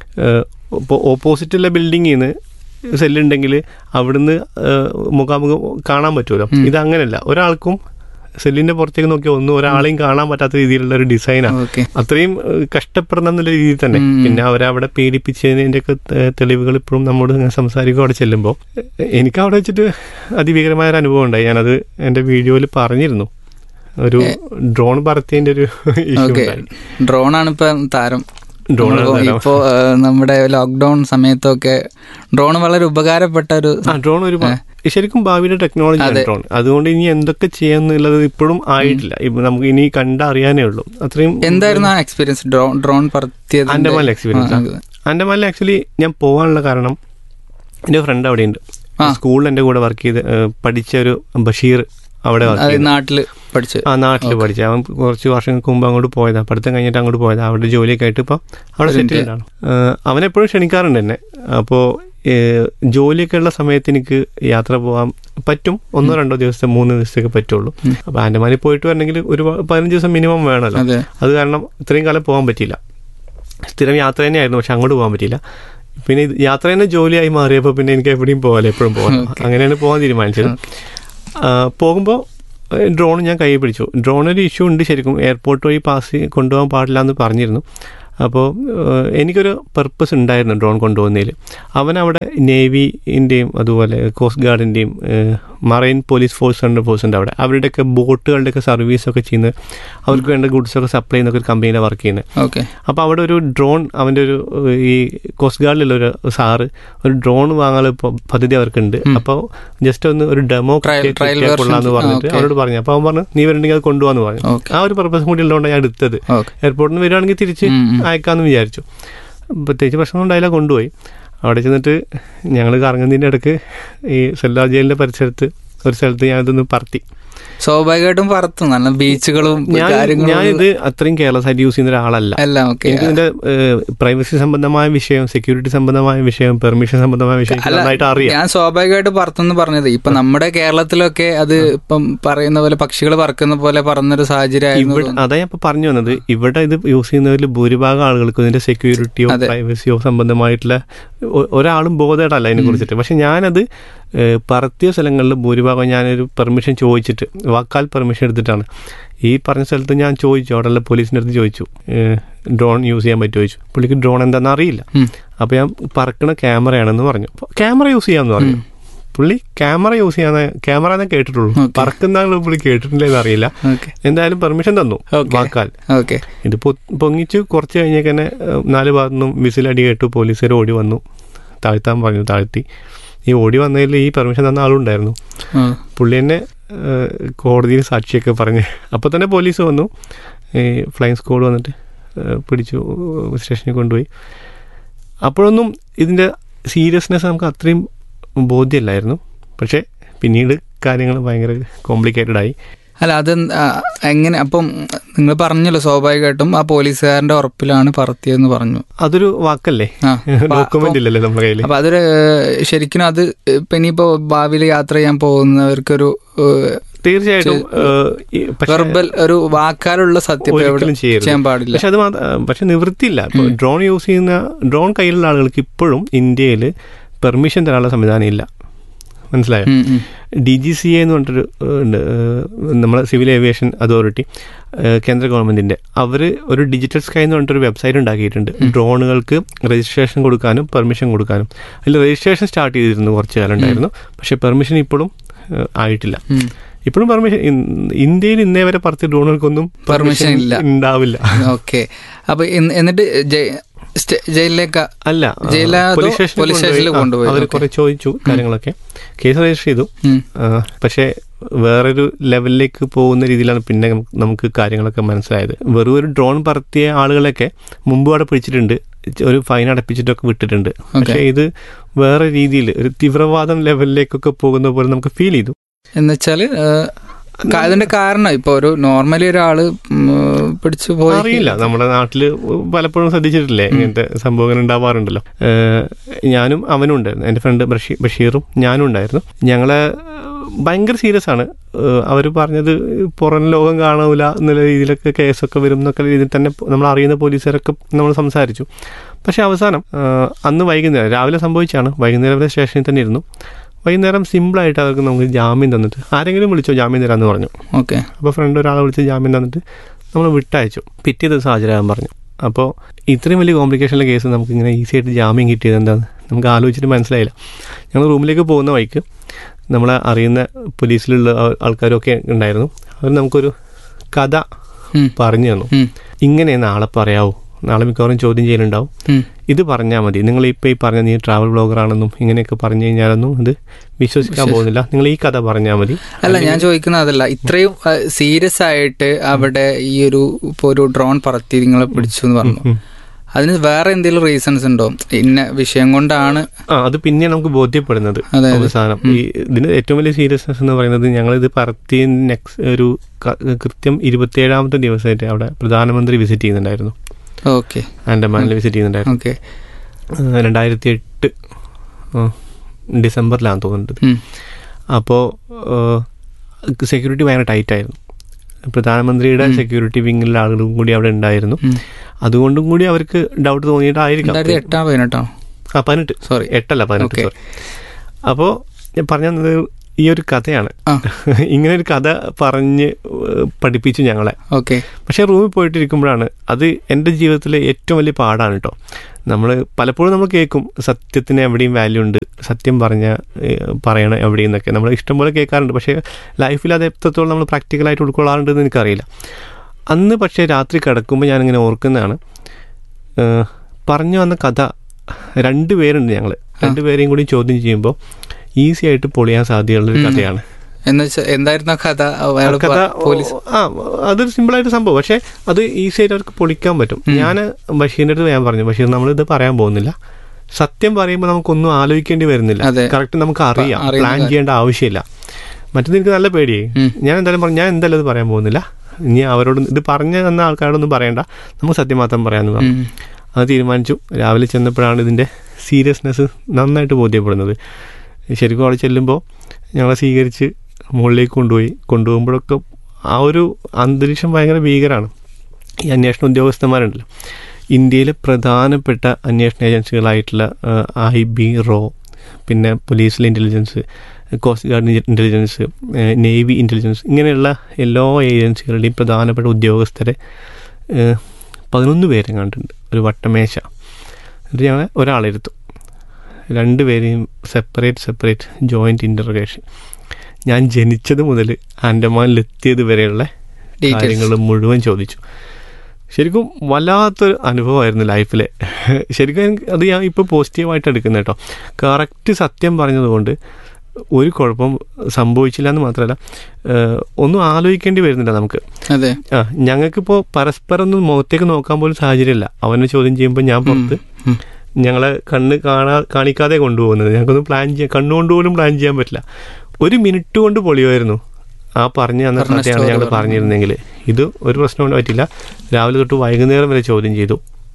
ഇപ്പോൾ ഓപ്പോസിറ്റുള്ള ബിൽഡിങ്ങിൽ നിന്ന് സെല്ലുണ്ടെങ്കിൽ അവിടുന്ന് ഏഹ്, മുഖാമുഖം കാണാൻ പറ്റുമല്ലോ ഇത് അങ്ങനെയല്ല ഒരാൾക്കും സെല്ലിന്റെ പുറത്തേക്ക് നോക്കിയാൽ ഒന്നും ഒരാളെയും കാണാൻ പറ്റാത്ത രീതിയിലുള്ള ഒരു ഡിസൈനാണ് ഓക്കെ അത്രയും ഏഹ്, കഷ്ടപ്പെടണം എന്നുള്ള രീതിയിൽ തന്നെ ഉം. പിന്നെ അവരവിടെ പീഡിപ്പിച്ചതിന്റെ ഒക്കെ തെളിവുകൾ ഇപ്പോഴും നമ്മോട് ഇങ്ങനെ സംസാരിക്കും അവിടെ ചെല്ലുമ്പോൾ എനിക്ക് അവിടെ വെച്ചിട്ട് അതിഭീകരമായ ഒരു അനുഭവം ഉണ്ടായി ഞാനത് എൻ്റെ വീഡിയോയിൽ പറഞ്ഞിരുന്നു ഒരു ഡ്രോൺ പറത്തിയതിന്റെ ഒരു ഇഷ്യൂ ഓക്കെ ഉണ്ടായി ഡ്രോൺ ആണ് ഇപ്പൊ താരം Drone ആണ് നമ്മളിപ്പോ- താരം. ഇപ്പോ ആ, നമ്മുടെ ലോക്ക്ഡൌൺ സമയത്തൊക്കെ ഡ്രോൺ വളരെ ഉപകാരപ്പെട്ട ഒരു ആ ഡ്രോൺ ഒരു ശരിക്കും ഭാവിയുടെ ടെക്നോളജി ആണ് അതെ. ഡ്രോൺ അതുകൊണ്ട് ഇനി എന്തൊക്കെ ചെയ്യാന്നുള്ളത് ഇപ്പോഴും ആയിട്ടില്ല ഇപ്പൊ നമുക്ക് ഇനി കണ്ടറിയാനേ ഉള്ളൂ അത്രയും എന്തായിരുന്നു ആ എക്സ്പീരിയൻസ് ഡ്രോൺ ഡ്രോൺ പറത്തിയത് ആൻഡമാനിലെ എക്സ്പീരിയൻസ് ആൻഡമാനിൽ ആക്ച്വലി ഞാൻ പോകാനുള്ള കാരണം എൻ്റെ ഫ്രണ്ട് അവിടെയുണ്ട് ആ. സ്കൂളിൽ എൻ്റെ കൂടെ വർക്ക് ചെയ്ത് ഏഹ്, പഠിച്ച ഒരു ബഷീർ അവിടെ വർക്ക് അത് ചെയ്യുന്നത്. നാട്ടില് പഠിച്ച് ആ നാട്ടിൽ Okay. പഠിച്ച അവൻ കുറച്ച് വർഷങ്ങൾക്ക് മുമ്പ് അങ്ങോട്ട് പോയതാണ് പഠിത്തം കഴിഞ്ഞിട്ട് അങ്ങോട്ട് പോയതാണ് അവിടെ ജോലിയൊക്കെ ആയിട്ട് ഇപ്പം അവിടെ Settled. സെറ്റിൽഡ് ആണ് അവൻ എപ്പോഴും ക്ഷണിക്കാറുണ്ട് എന്നെ അപ്പോൾ ജോലിയൊക്കെ ഉള്ള സമയത്ത് എനിക്ക് യാത്ര പോകാൻ പറ്റും ഒന്നോ രണ്ടോ ദിവസത്തെ മൂന്ന് ദിവസത്തേക്ക് പറ്റുള്ളൂ ഉം. അപ്പോൾ ആൻഡമാനിൽ പോയിട്ട് വരണമെങ്കിൽ ഒരു പ- പതിനഞ്ച് ദിവസം മിനിമം വേണമല്ലോ അതെ അത് കാരണം ഇത്രയും കാലം പോകാൻ പറ്റിയില്ല സ്ഥിരം യാത്ര തന്നെയായിരുന്നു പക്ഷെ അങ്ങോട്ട് പോകാൻ പറ്റിയില്ല പിന്നെ ഇത് യാത്ര തന്നെ ജോലിയായി മാറിയപ്പോൾ പിന്നെ എനിക്ക് എവിടെയും പോകാലോ എപ്പോഴും പോകാം Okay. അങ്ങനെയാണ് പോകാൻ തീരുമാനിച്ചത് പോകുമ്പോൾ ഡ്രോൺ ഞാൻ കൈ പിടിച്ചു ഡ്രോൺ ഒരു ഇഷ്യൂ ഉണ്ട് ശരിക്കും എയർപോർട്ട് വഴി പാസ് കൊണ്ടുപോകാൻ പാടില്ല എന്ന് പറഞ്ഞിരുന്നു അപ്പോൾ എനിക്കൊരു പർപ്പസ് ഉണ്ടായിരുന്നു ഡ്രോൺ കൊണ്ടുപോകുന്നതിൽ അവൻ അവിടെ നേവിൻ്റെയും അതുപോലെ കോസ്റ്റ് ഗാർഡിൻ്റെയും മറൈൻ പോലീസ് ഫോഴ്സ് ഉണ്ട് ഫോഴ്സ് ഉണ്ട് അവിടെ അവരുടെയൊക്കെ ബോട്ടുകളുടെയൊക്കെ സർവീസൊക്കെ ചെയ്യുന്നത് അവർക്ക് വേണ്ട ഗുഡ്സൊക്കെ സപ്ലൈ ചെയ്യുന്ന ഒരു കമ്പനിയിലാണ് വർക്ക് ചെയ്യുന്നത് ഓക്കെ അപ്പോൾ അവിടെ ഒരു ഡ്രോൺ അവൻ്റെ ഒരു ഏഹ്, ഈ കോസ്റ്റ് ഗാർഡിലുള്ള ഒരു സാറ് ഒരു ഡ്രോൺ വാങ്ങാനുള്ള ഇപ്പൊ പദ്ധതി അവർക്കുണ്ട് ഉം. അപ്പോൾ ജസ്റ്റ് ഒന്ന് ഒരു ഡെമോ Trial- trial കൊള്ളാന്ന് version. പറഞ്ഞിട്ട് ആ, okay. അവരോട് പറഞ്ഞു അപ്പോൾ അവൻ പറഞ്ഞു നീ വരണ്ടെങ്കിൽ അത് കൊണ്ടുപോകാന്ന് പറഞ്ഞു ഓക്കെ ആ ഒരു പർപ്പസ് കൂടി ഉള്ളതുകൊണ്ട് ഞാൻ എടുത്തത് ഓക്കെ എയർപോർട്ടിൽ നിന്ന് വരികയാണെങ്കിൽ തിരിച്ച് ഉം, ഉം. അയക്കാമെന്ന് വിചാരിച്ചു പ്രത്യേകിച്ച് പ്രശ്നമൊന്നും ഉണ്ടായില്ല കൊണ്ടുപോയി അവിടെ ചെന്നിട്ട് ഞങ്ങൾ കറങ്ങുന്നതിൻ്റെ ഇടയ്ക്ക് ഈ സെല്ലാർ ജയിലിൻ്റെ പരിസരത്ത് ഒരു സ്ഥലത്ത് ഞാനിതൊന്ന് പറത്തി സ്വാഭാവികമായിട്ടും പറത്തും നല്ല ബീച്ചുകളും ഞാൻ കാര്യങ്ങളും ഞാനിത് അത്രയും കെയർലെസ് ആയിട്ട് യൂസ് ചെയ്യുന്ന ഒരാളല്ല എല്ലാം ഓക്കെ എനിക്ക് ഇതിന്റെ പ്രൈവസി സംബന്ധമായ വിഷയം സെക്യൂരിറ്റി സംബന്ധമായ വിഷയം പെർമിഷൻ സംബന്ധമായ വിഷയം എനിക്ക് അല്ല, നന്നായിട്ട് അറിയാം ഞാൻ സ്വാഭാവികമായിട്ട് പറത്തെന്ന് പറഞ്ഞത് ഇപ്പൊ നമ്മുടെ കേരളത്തിലൊക്കെ അത് ഇപ്പം പറയുന്ന പോലെ പക്ഷികൾ പറക്കുന്ന പോലെ പറന്നൊരു സാഹചര്യമായിരുന്നു ഇവിടെ തോന്നുന്നു. അതാ ഞാൻ ഇപ്പൊ പറഞ്ഞു വന്നത് ഇവിടെ ഇത് യൂസ് ചെയ്യുന്നവരിൽ ഭൂരിഭാഗം ആളുകൾക്ക് ഇതിന്റെ സെക്യൂരിറ്റിയോ അതെ. പ്രൈവസിയോ സംബന്ധമായിട്ടുള്ള ഒ- ഒരാളും ബോധേടല്ല അതിനെ കുറിച്ചിട്ട് പക്ഷെ ഞാനത് ഏഹ്, പറത്തിയ സ്ഥലങ്ങളിൽ ഭൂരിഭാഗം ഞാനൊരു പെർമിഷൻ ചോദിച്ചിട്ട് വാക്കാൽ പെർമിഷൻ എടുത്തിട്ടാണ് ഈ പറഞ്ഞ സ്ഥലത്ത് ഞാൻ ചോദിച്ചു അവിടെയുള്ള പോലീസിൻ്റെ അടുത്ത് ചോദിച്ചു ഡ്രോൺ യൂസ് ചെയ്യാൻ പറ്റുമോ ചോദിച്ചു പുള്ളിക്ക് ഡ്രോൺ എന്താണെന്ന് അറിയില്ല ഉം. അപ്പോൾ ഞാൻ പറക്കണ ക്യാമറയാണെന്ന് പറഞ്ഞു ക്യാമറ യൂസ് ചെയ്യാമെന്ന് പറഞ്ഞു ഉം. പുള്ളി ക്യാമറ യൂസ് ചെയ്യാന്ന് ക്യാമറ എന്നേ കേട്ടിട്ടുള്ളൂ Okay. പറക്കുന്ന ആള് പുള്ളി കേട്ടിട്ടില്ലെന്ന് അറിയില്ല ഓക്കെ എന്തായാലും പെർമിഷൻ തന്നു Okay. വാക്കാൽ ഓക്കെ ഇത് പൊ- പൊങ്ങിച്ച് കുറച്ച് കഴിഞ്ഞേക്ക് തന്നെ ഏഹ്, നാല് ഭാഗത്തു നിന്നും വിസിലടി കേട്ടു പോലീസുകാർ ഓടി വന്നു താഴ്ത്താൻ പറഞ്ഞു താഴ്ത്തി ഈ ഓടി വന്നതിൽ ഈ പെർമിഷൻ തന്ന ആളുണ്ടായിരുന്നു ആ, പുള്ളി എന്നെ ഏഹ്, കോടതിയിൽ സാക്ഷിയൊക്കെ പറഞ്ഞ് അപ്പോൾ തന്നെ പോലീസ് വന്നു ഈ ഫ്ലൈങ് സ്ക്വാഡ് വന്നിട്ട് ഏഹ്, പിടിച്ചു സ്റ്റേഷനിൽ കൊണ്ടുപോയി അപ്പോഴൊന്നും ഇതിൻ്റെ സീരിയസ്നെസ് നമുക്ക് അത്രയും ബോധ്യമില്ലായിരുന്നു പക്ഷേ പിന്നീട് കാര്യങ്ങൾ ഭയങ്കര കോംപ്ലിക്കേറ്റഡ് ആയി അല്ല അത് എങ്ങനെ അപ്പം നിങ്ങൾ പറഞ്ഞല്ലോ സ്വാഭാവികമായിട്ടും ആ പോലീസുകാരന്റെ ഉറപ്പിലാണ് പറത്തിയതെന്ന് പറഞ്ഞു അതൊരു വാക്കല്ലേ ആ അപ്പൊ- ഡോക്യുമെന്റ് ഇല്ലല്ലോ നമ്മുടെ കയ്യിൽ അപ്പൊ അതൊരു ഏഹ്, ശരിക്കും അത് ഇപ്പൊ ഇനിയിപ്പോ ഭാവിയിൽ യാത്ര ചെയ്യാൻ പോകുന്നവർക്കൊരു തീർച്ചയായിട്ടും ഏഹ്, ഈ പക്ഷേ വെർബൽ ഒരു വാക്കാലുള്ള സത്യം ഇപ്പൊ എവിടെ ഒരിക്കലും ചെയ്യരുത്. ചെയ്യാൻ പാടില്ല പക്ഷെ അത് മാത്രം പക്ഷെ നിവൃത്തിയില്ല ഇപ്പോൾ ഉം. ഡ്രോൺ യൂസ് ചെയ്യുന്ന ഡ്രോൺ കയ്യിലുള്ള ആളുകൾക്ക് ഇപ്പോഴും ഇന്ത്യയിൽ പെർമിഷൻ തരാനുള്ള സംവിധാനം ഇല്ല മനസ്സിലായോ ഉം, ഉം. ഡി ജി സി എ എന്ന് പറഞ്ഞിട്ടൊരു ഏഹ്, ഉണ്ട് ഏഹ്, നമ്മളെ സിവിൽ ഏവിയേഷൻ അതോറിറ്റി ഏഹ്, കേന്ദ്ര ഗവൺമെന്റിന്റെ അവർ ഒരു ഡിജിറ്റൽ സ്കൈ എന്ന് പറഞ്ഞിട്ടൊരു വെബ്സൈറ്റ് ഉണ്ടാക്കിയിട്ടുണ്ട് ഡ്രോണുകൾക്ക് രജിസ്ട്രേഷൻ കൊടുക്കാനും പെർമിഷൻ കൊടുക്കാനും അതിൽ രജിസ്ട്രേഷൻ സ്റ്റാർട്ട് ചെയ്തിരുന്നു കുറച്ച് കാലം ഉണ്ടായിരുന്നു പക്ഷെ പെർമിഷൻ ഇപ്പോഴും ഏഹ്, ആയിട്ടില്ല ഉം. ഇപ്പോഴും പെർമിഷൻ ഇന്ത്യയിൽ ഇന്നേ വരെ പറത്തിയ ഡ്രോണുകൾക്കൊന്നും Permission ഇല്ല. ഉണ്ടാവില്ല ഓക്കെ അപ്പൊ ഇന്ന് എന്നിട്ട് ജയി- സ്റ്റേ- ജയിലിലേക്ക് അല്ല ജയിലിലോ അതോ പോലീസ് സ്റ്റേഷനിൽ പോലീസ് സ്റ്റേഷനിൽ കൊണ്ടുപോയി, അവർ ഓക്കേ. കുറെ ചോദിച്ചു കാര്യങ്ങളൊക്കെ കേസ് രജിസ്റ്റർ ചെയ്തു ഉം. ആ, പക്ഷേ വേറൊരു ലെവലിലേക്ക് പോകുന്ന രീതിയിലാണ് പിന്നെ നമുക്ക് നമുക്ക് കാര്യങ്ങളൊക്കെ മനസ്സിലായത് വെറും ഒരു ഡ്രോൺ പറത്തിയ ആളുകളൊക്കെ മുമ്പ് അവിടെ പിടിച്ചിട്ടുണ്ട് ഒരു ഫൈൻ അടപ്പിച്ചിട്ടൊക്കെ വിട്ടിട്ടുണ്ട് പക്ഷേ ഇത് വേറെ രീതിയിൽ ഒരു തീവ്രവാദം ലെവലിലേക്കൊക്കെ പോകുന്ന പോലെ നമുക്ക് ഫീൽ ചെയ്തു എന്നുവെച്ചാല് ഏഹ്, ക- അതിന്റെ കാരണം ഇപ്പൊ ഒരു നോർമലി ഒരാള് ഉം, പിടിച്ചു പോയി അറിയില്ല നമ്മുടെ നാട്ടില് പലപ്പോഴും ശ്രദ്ധിച്ചിട്ടില്ലേ ഇങ്ങനത്തെ സംഭവങ്ങൾ ഉണ്ടാവാറുണ്ടല്ലോ ഏഹ് ഞാനും അവനും ഉണ്ടായിരുന്നു എൻ്റെ ഫ്രണ്ട് ബഷീ ബഷീറും ഞാനും ഉണ്ടായിരുന്നു ഞങ്ങളെ ഭയങ്കര സീരിയസ് ആണ് അവർ പറഞ്ഞത് പുറം ലോകം കാണൂല എന്നുള്ള രീതിയിലൊക്കെ കേസൊക്കെ വരും എന്നൊക്കെ രീതിയിൽ തന്നെ നമ്മൾ അറിയുന്ന പോലീസുകാരൊക്കെ നമ്മൾ സംസാരിച്ചു പക്ഷേ അവസാനം ഏഹ് അന്ന് വൈകുന്നേരം രാവിലെ സംഭവിച്ചാണ് വൈകുന്നേരം വരെ സ്റ്റേഷനിൽ തന്നെ ഇരുന്നു വൈകുന്നേരം സിമ്പിളായിട്ട് അവർക്ക് നമുക്ക് ജാമ്യം തന്നിട്ട് ആരെങ്കിലും വിളിച്ചോ ജാമ്യം തരാമെന്ന് പറഞ്ഞു ഓക്കെ അപ്പോൾ ഫ്രണ്ട് ഒരാളെ വിളിച്ച് ജാമ്യം തന്നിട്ട് നമ്മൾ വിട്ടയച്ചു പിറ്റേ ദിവസം ഹാജരാകാൻ പറഞ്ഞു അപ്പോൾ ഇത്രയും വലിയ കോംപ്ലിക്കേഷനിലെ കേസ് നമുക്ക് ഇങ്ങനെ ഈസി ആയിട്ട് ജാമ്യം കിട്ടിയത് എന്താന്ന് നമുക്ക് ആലോചിച്ചിട്ട് മനസ്സിലായില്ല ഞങ്ങൾ റൂമിലേക്ക് പോകുന്ന വഴിക്ക് നമ്മളെ അറിയുന്ന പോലീസിലുള്ള ആ- ആൾക്കാരൊക്കെ ഉണ്ടായിരുന്നു അവർ നമുക്കൊരു കഥ ഉം. പറഞ്ഞു തന്നു ഉം. ഇങ്ങനെ നാളെ പറയാവൂ നാളെ മിക്കവാറും ചോദ്യം ചെയ്യലുണ്ടാവും ഉം. ഇത് പറഞ്ഞാൽ മതി നിങ്ങൾ ഇപ്പോൾ ഈ പറഞ്ഞ നീ ട്രാവൽ ബ്ലോഗറാണെന്നും ഇങ്ങനെയൊക്കെ പറഞ്ഞു കഴിഞ്ഞാലൊന്നും ഇത് വിശ്വസിക്കാൻ പോകുന്നില്ല നിങ്ങൾ ഈ കഥ പറഞ്ഞാൽ മതി അല്ല ഞാൻ ചോദിക്കുന്നത് അതല്ല ഇത്രയും സീരിയസ് ആയിട്ട് അവിടെ ഈ ഒരു ഇപ്പൊ ഒരു ഡ്രോൺ പറത്തി നിങ്ങളെ പിടിച്ചു എന്ന് പറഞ്ഞു ഉം. അതിന് വേറെ എന്തെങ്കിലും റീസൺസ് ഉണ്ടോ ഇന്ന വിഷയം കൊണ്ടാണ് ആ അത് പിന്നെ നമുക്ക് ബോധ്യപ്പെടുന്നത് അതെ, അതെ. അവസാനം ഈ ഇതിന് ഏറ്റവും വലിയ സീരിയസ്നെസ് എന്ന് പറയുന്നത് ഞങ്ങളിത് പറത്തി നെക്സ്റ്റ് ഒരു ക- കൃത്യം ഇരുപത്തിയേഴാമത്തെ ദിവസമായിട്ട് അവിടെ പ്രധാനമന്ത്രി വിസിറ്റ് ചെയ്യുന്നുണ്ടായിരുന്നു ഓക്കെ ആൻഡമാനിൽ വിസിറ്റ് ചെയ്യുന്നുണ്ടായിരുന്നു ഓക്കെ ആ, രണ്ടായിരത്തി എട്ട് ആ, ഡിസംബറിലാണ് തോന്നുന്നത് ഉം. അപ്പോൾ സെക്യൂരിറ്റി ഭയങ്കര ടൈറ്റ് ആയിരുന്നു പ്രധാനമന്ത്രിയുടെ ഉം. സെക്യൂരിറ്റി വിങ്ങിലെ ആളുകളും കൂടി അവിടെ ഉണ്ടായിരുന്നു ഉം. അതുകൊണ്ടും കൂടി അവർക്ക് ഡൗട്ട് തോന്നിയിട്ടായിരിക്കാം രണ്ടായിരത്തി എട്ടാം പതിനെട്ടോ ആ പതിനെട്ട് സോറി എട്ടല്ല പതിനെട്ട് Okay. സോറി അപ്പോൾ ഞാൻ പറഞ്ഞു തന്നത് ഈ ഒരു കഥയാണ് ആ ഇങ്ങനെ ഒരു കഥ പറഞ്ഞ് ഏഹ്, പഠിപ്പിച്ചു ഞങ്ങളെ ഓക്കെ പക്ഷേ റൂമിൽ പോയിട്ടിരിക്കുമ്പോഴാണ് അത് എൻ്റെ ജീവിതത്തിലെ ഏറ്റവും വലിയ പാടാണ് കേട്ടോ നമ്മൾ പലപ്പോഴും നമ്മൾ കേൾക്കും സത്യത്തിന് എവിടെയും വാല്യൂ ഉണ്ട് സത്യം പറഞ്ഞ ഏഹ്, പറയണം എവിടെയും എന്നൊക്കെ നമ്മൾ ഇഷ്ടംപോലെ കേൾക്കാറുണ്ട് പക്ഷേ ലൈഫിൽ അത് എത്രത്തോളം നമ്മൾ പ്രാക്ടിക്കലായിട്ട് ഉൾക്കൊള്ളാറുണ്ടെന്ന് എനിക്കറിയില്ല അന്ന് പക്ഷേ രാത്രി കിടക്കുമ്പോൾ ഞാനിങ്ങനെ ഓർക്കുന്നതാണ് ഏഹ്, പറഞ്ഞു വന്ന കഥ രണ്ട് പേരുണ്ട് ഞങ്ങൾ രണ്ടുപേരെയും കൂടി ചോദ്യം ചെയ്യുമ്പോൾ ഈസി ആയിട്ട് പൊളിയാൻ സാധ്യതയുള്ള ഒരു ഉം. കഥയാണ് എന്ന് വെച്ചാൽ എന്തായിരുന്നു ആ കഥ അയാള് കഥ പ- പോലീസ് ആ അതൊരു സിമ്പിളായിട്ട് സംഭവം പക്ഷേ അത് ഈസി ആയിട്ട് അവർക്ക് പൊളിക്കാൻ പറ്റും ഉം. ഞാൻ ബഷീറിൻ്റെ അടുത്ത് ഞാൻ പറഞ്ഞു ബഷീർ നമ്മളിത് പറയാൻ പോകുന്നില്ല സത്യം പറയുമ്പോൾ നമുക്കൊന്നും ആലോചിക്കേണ്ടി വരുന്നില്ല അതെ. കറക്റ്റ് നമുക്ക് അറിയാം അറിയുന്ന പ്ലാൻ കാര്യം. ചെയ്യേണ്ട ആവശ്യമില്ല മറ്റേത് എനിക്ക് നല്ല പേടിയായി ഉം. ഞാൻ എന്തായാലും പറഞ്ഞു ഞാൻ എന്തായാലും ഇത് പറയാൻ പോകുന്നില്ല ഇനി അവരോട് ഇത് പറഞ്ഞു തന്ന ആൾക്കാരോടൊന്നും പറയണ്ട നമുക്ക് സത്യം മാത്രം പറയാമെന്ന് പറഞ്ഞു ഉം. അത് തീരുമാനിച്ചു രാവിലെ ചെന്നപ്പോഴാണ് ഇതിൻ്റെ സീരിയസ്നെസ് നന്നായിട്ട് ബോധ്യപ്പെടുന്നത് ശരിക്കും അവിടെ ചെല്ലുമ്പോൾ ഞങ്ങളെ സ്വീകരിച്ച് മുകളിലേക്ക് കൊണ്ടുപോയി കൊണ്ടുപോകുമ്പോഴൊക്കെ ആ ഒരു അന്തരീക്ഷം ഭയങ്കര ഭീകരമാണ് ഈ അന്വേഷണ ഉദ്യോഗസ്ഥന്മാരുണ്ടല്ലോ ഇന്ത്യയിലെ പ്രധാനപ്പെട്ട അന്വേഷണ ഏജൻസികളായിട്ടുള്ള ഐ ബി റോ പിന്നെ പോലീസിലെ intelligence coast guard intelligence navy intelligence ഇങ്ങനെയുള്ള എല്ലാ ഏജൻസികളുടെയും പ്രധാനപ്പെട്ട ഉദ്യോഗസ്ഥരെ ഏഹ്, പതിനൊന്ന് പേരെ കണ്ടിട്ടുണ്ട് ഒരു വട്ടമേശ എന്നിട്ട് ഞങ്ങളെ ഒരാളെടുത്തു രണ്ടുപേരെയും സെപ്പറേറ്റ് സെപ്പറേറ്റ് ജോയിൻറ്റ് ഇൻ്റർഗേഷൻ ഞാൻ ജനിച്ചത് മുതൽ ആൻഡമാനിലെത്തിയത് വരെയുള്ള Details. കാര്യങ്ങൾ മുഴുവൻ ചോദിച്ചു ശരിക്കും വല്ലാത്തൊരു അനുഭവമായിരുന്നു ലൈഫിലെ ശരിക്കും എനിക്ക് അത് ഞാൻ ഇപ്പോൾ പോസിറ്റീവായിട്ട് എടുക്കുന്നത് കേട്ടോ കറക്റ്റ് സത്യം പറഞ്ഞതുകൊണ്ട് ഒരു കുഴപ്പം സംഭവിച്ചില്ല എന്ന് മാത്രമല്ല ഏഹ്, ഒന്നും ആലോചിക്കേണ്ടി വരുന്നില്ല നമുക്ക് അതെ ആ ഞങ്ങൾക്കിപ്പോൾ പരസ്പരം ഒന്നും മുഖത്തേക്ക് നോക്കാൻ പോലും സാഹചര്യമില്ല അവനെ ചോദ്യം ചെയ്യുമ്പോൾ ഞാൻ പുറത്ത് ഉം. ഞങ്ങളെ കണ്ണ് കാണാ കാണിക്കാതെ കൊണ്ടുപോകുന്നത് ഞങ്ങൾക്കൊന്നും പ്ലാൻ ചെയ്യാൻ കണ്ണുകൊണ്ട് പോലും പ്ലാൻ ചെയ്യാൻ പറ്റില്ല ഒരു മിനിറ്റ് കൊണ്ട് പൊളിയുമായിരുന്നു ആ പറഞ്ഞു തന്ന പറഞ്ഞ കഥയാണ് story ഞങ്ങൾ പറഞ്ഞു. പറഞ്ഞിരുന്നെങ്കിൽ ഇത് ഒരു പ്രശ്നം കൊണ്ട് പറ്റില്ല രാവിലെ തൊട്ട് വൈകുന്നേരം വരെ ചോദ്യം ചെയ്തു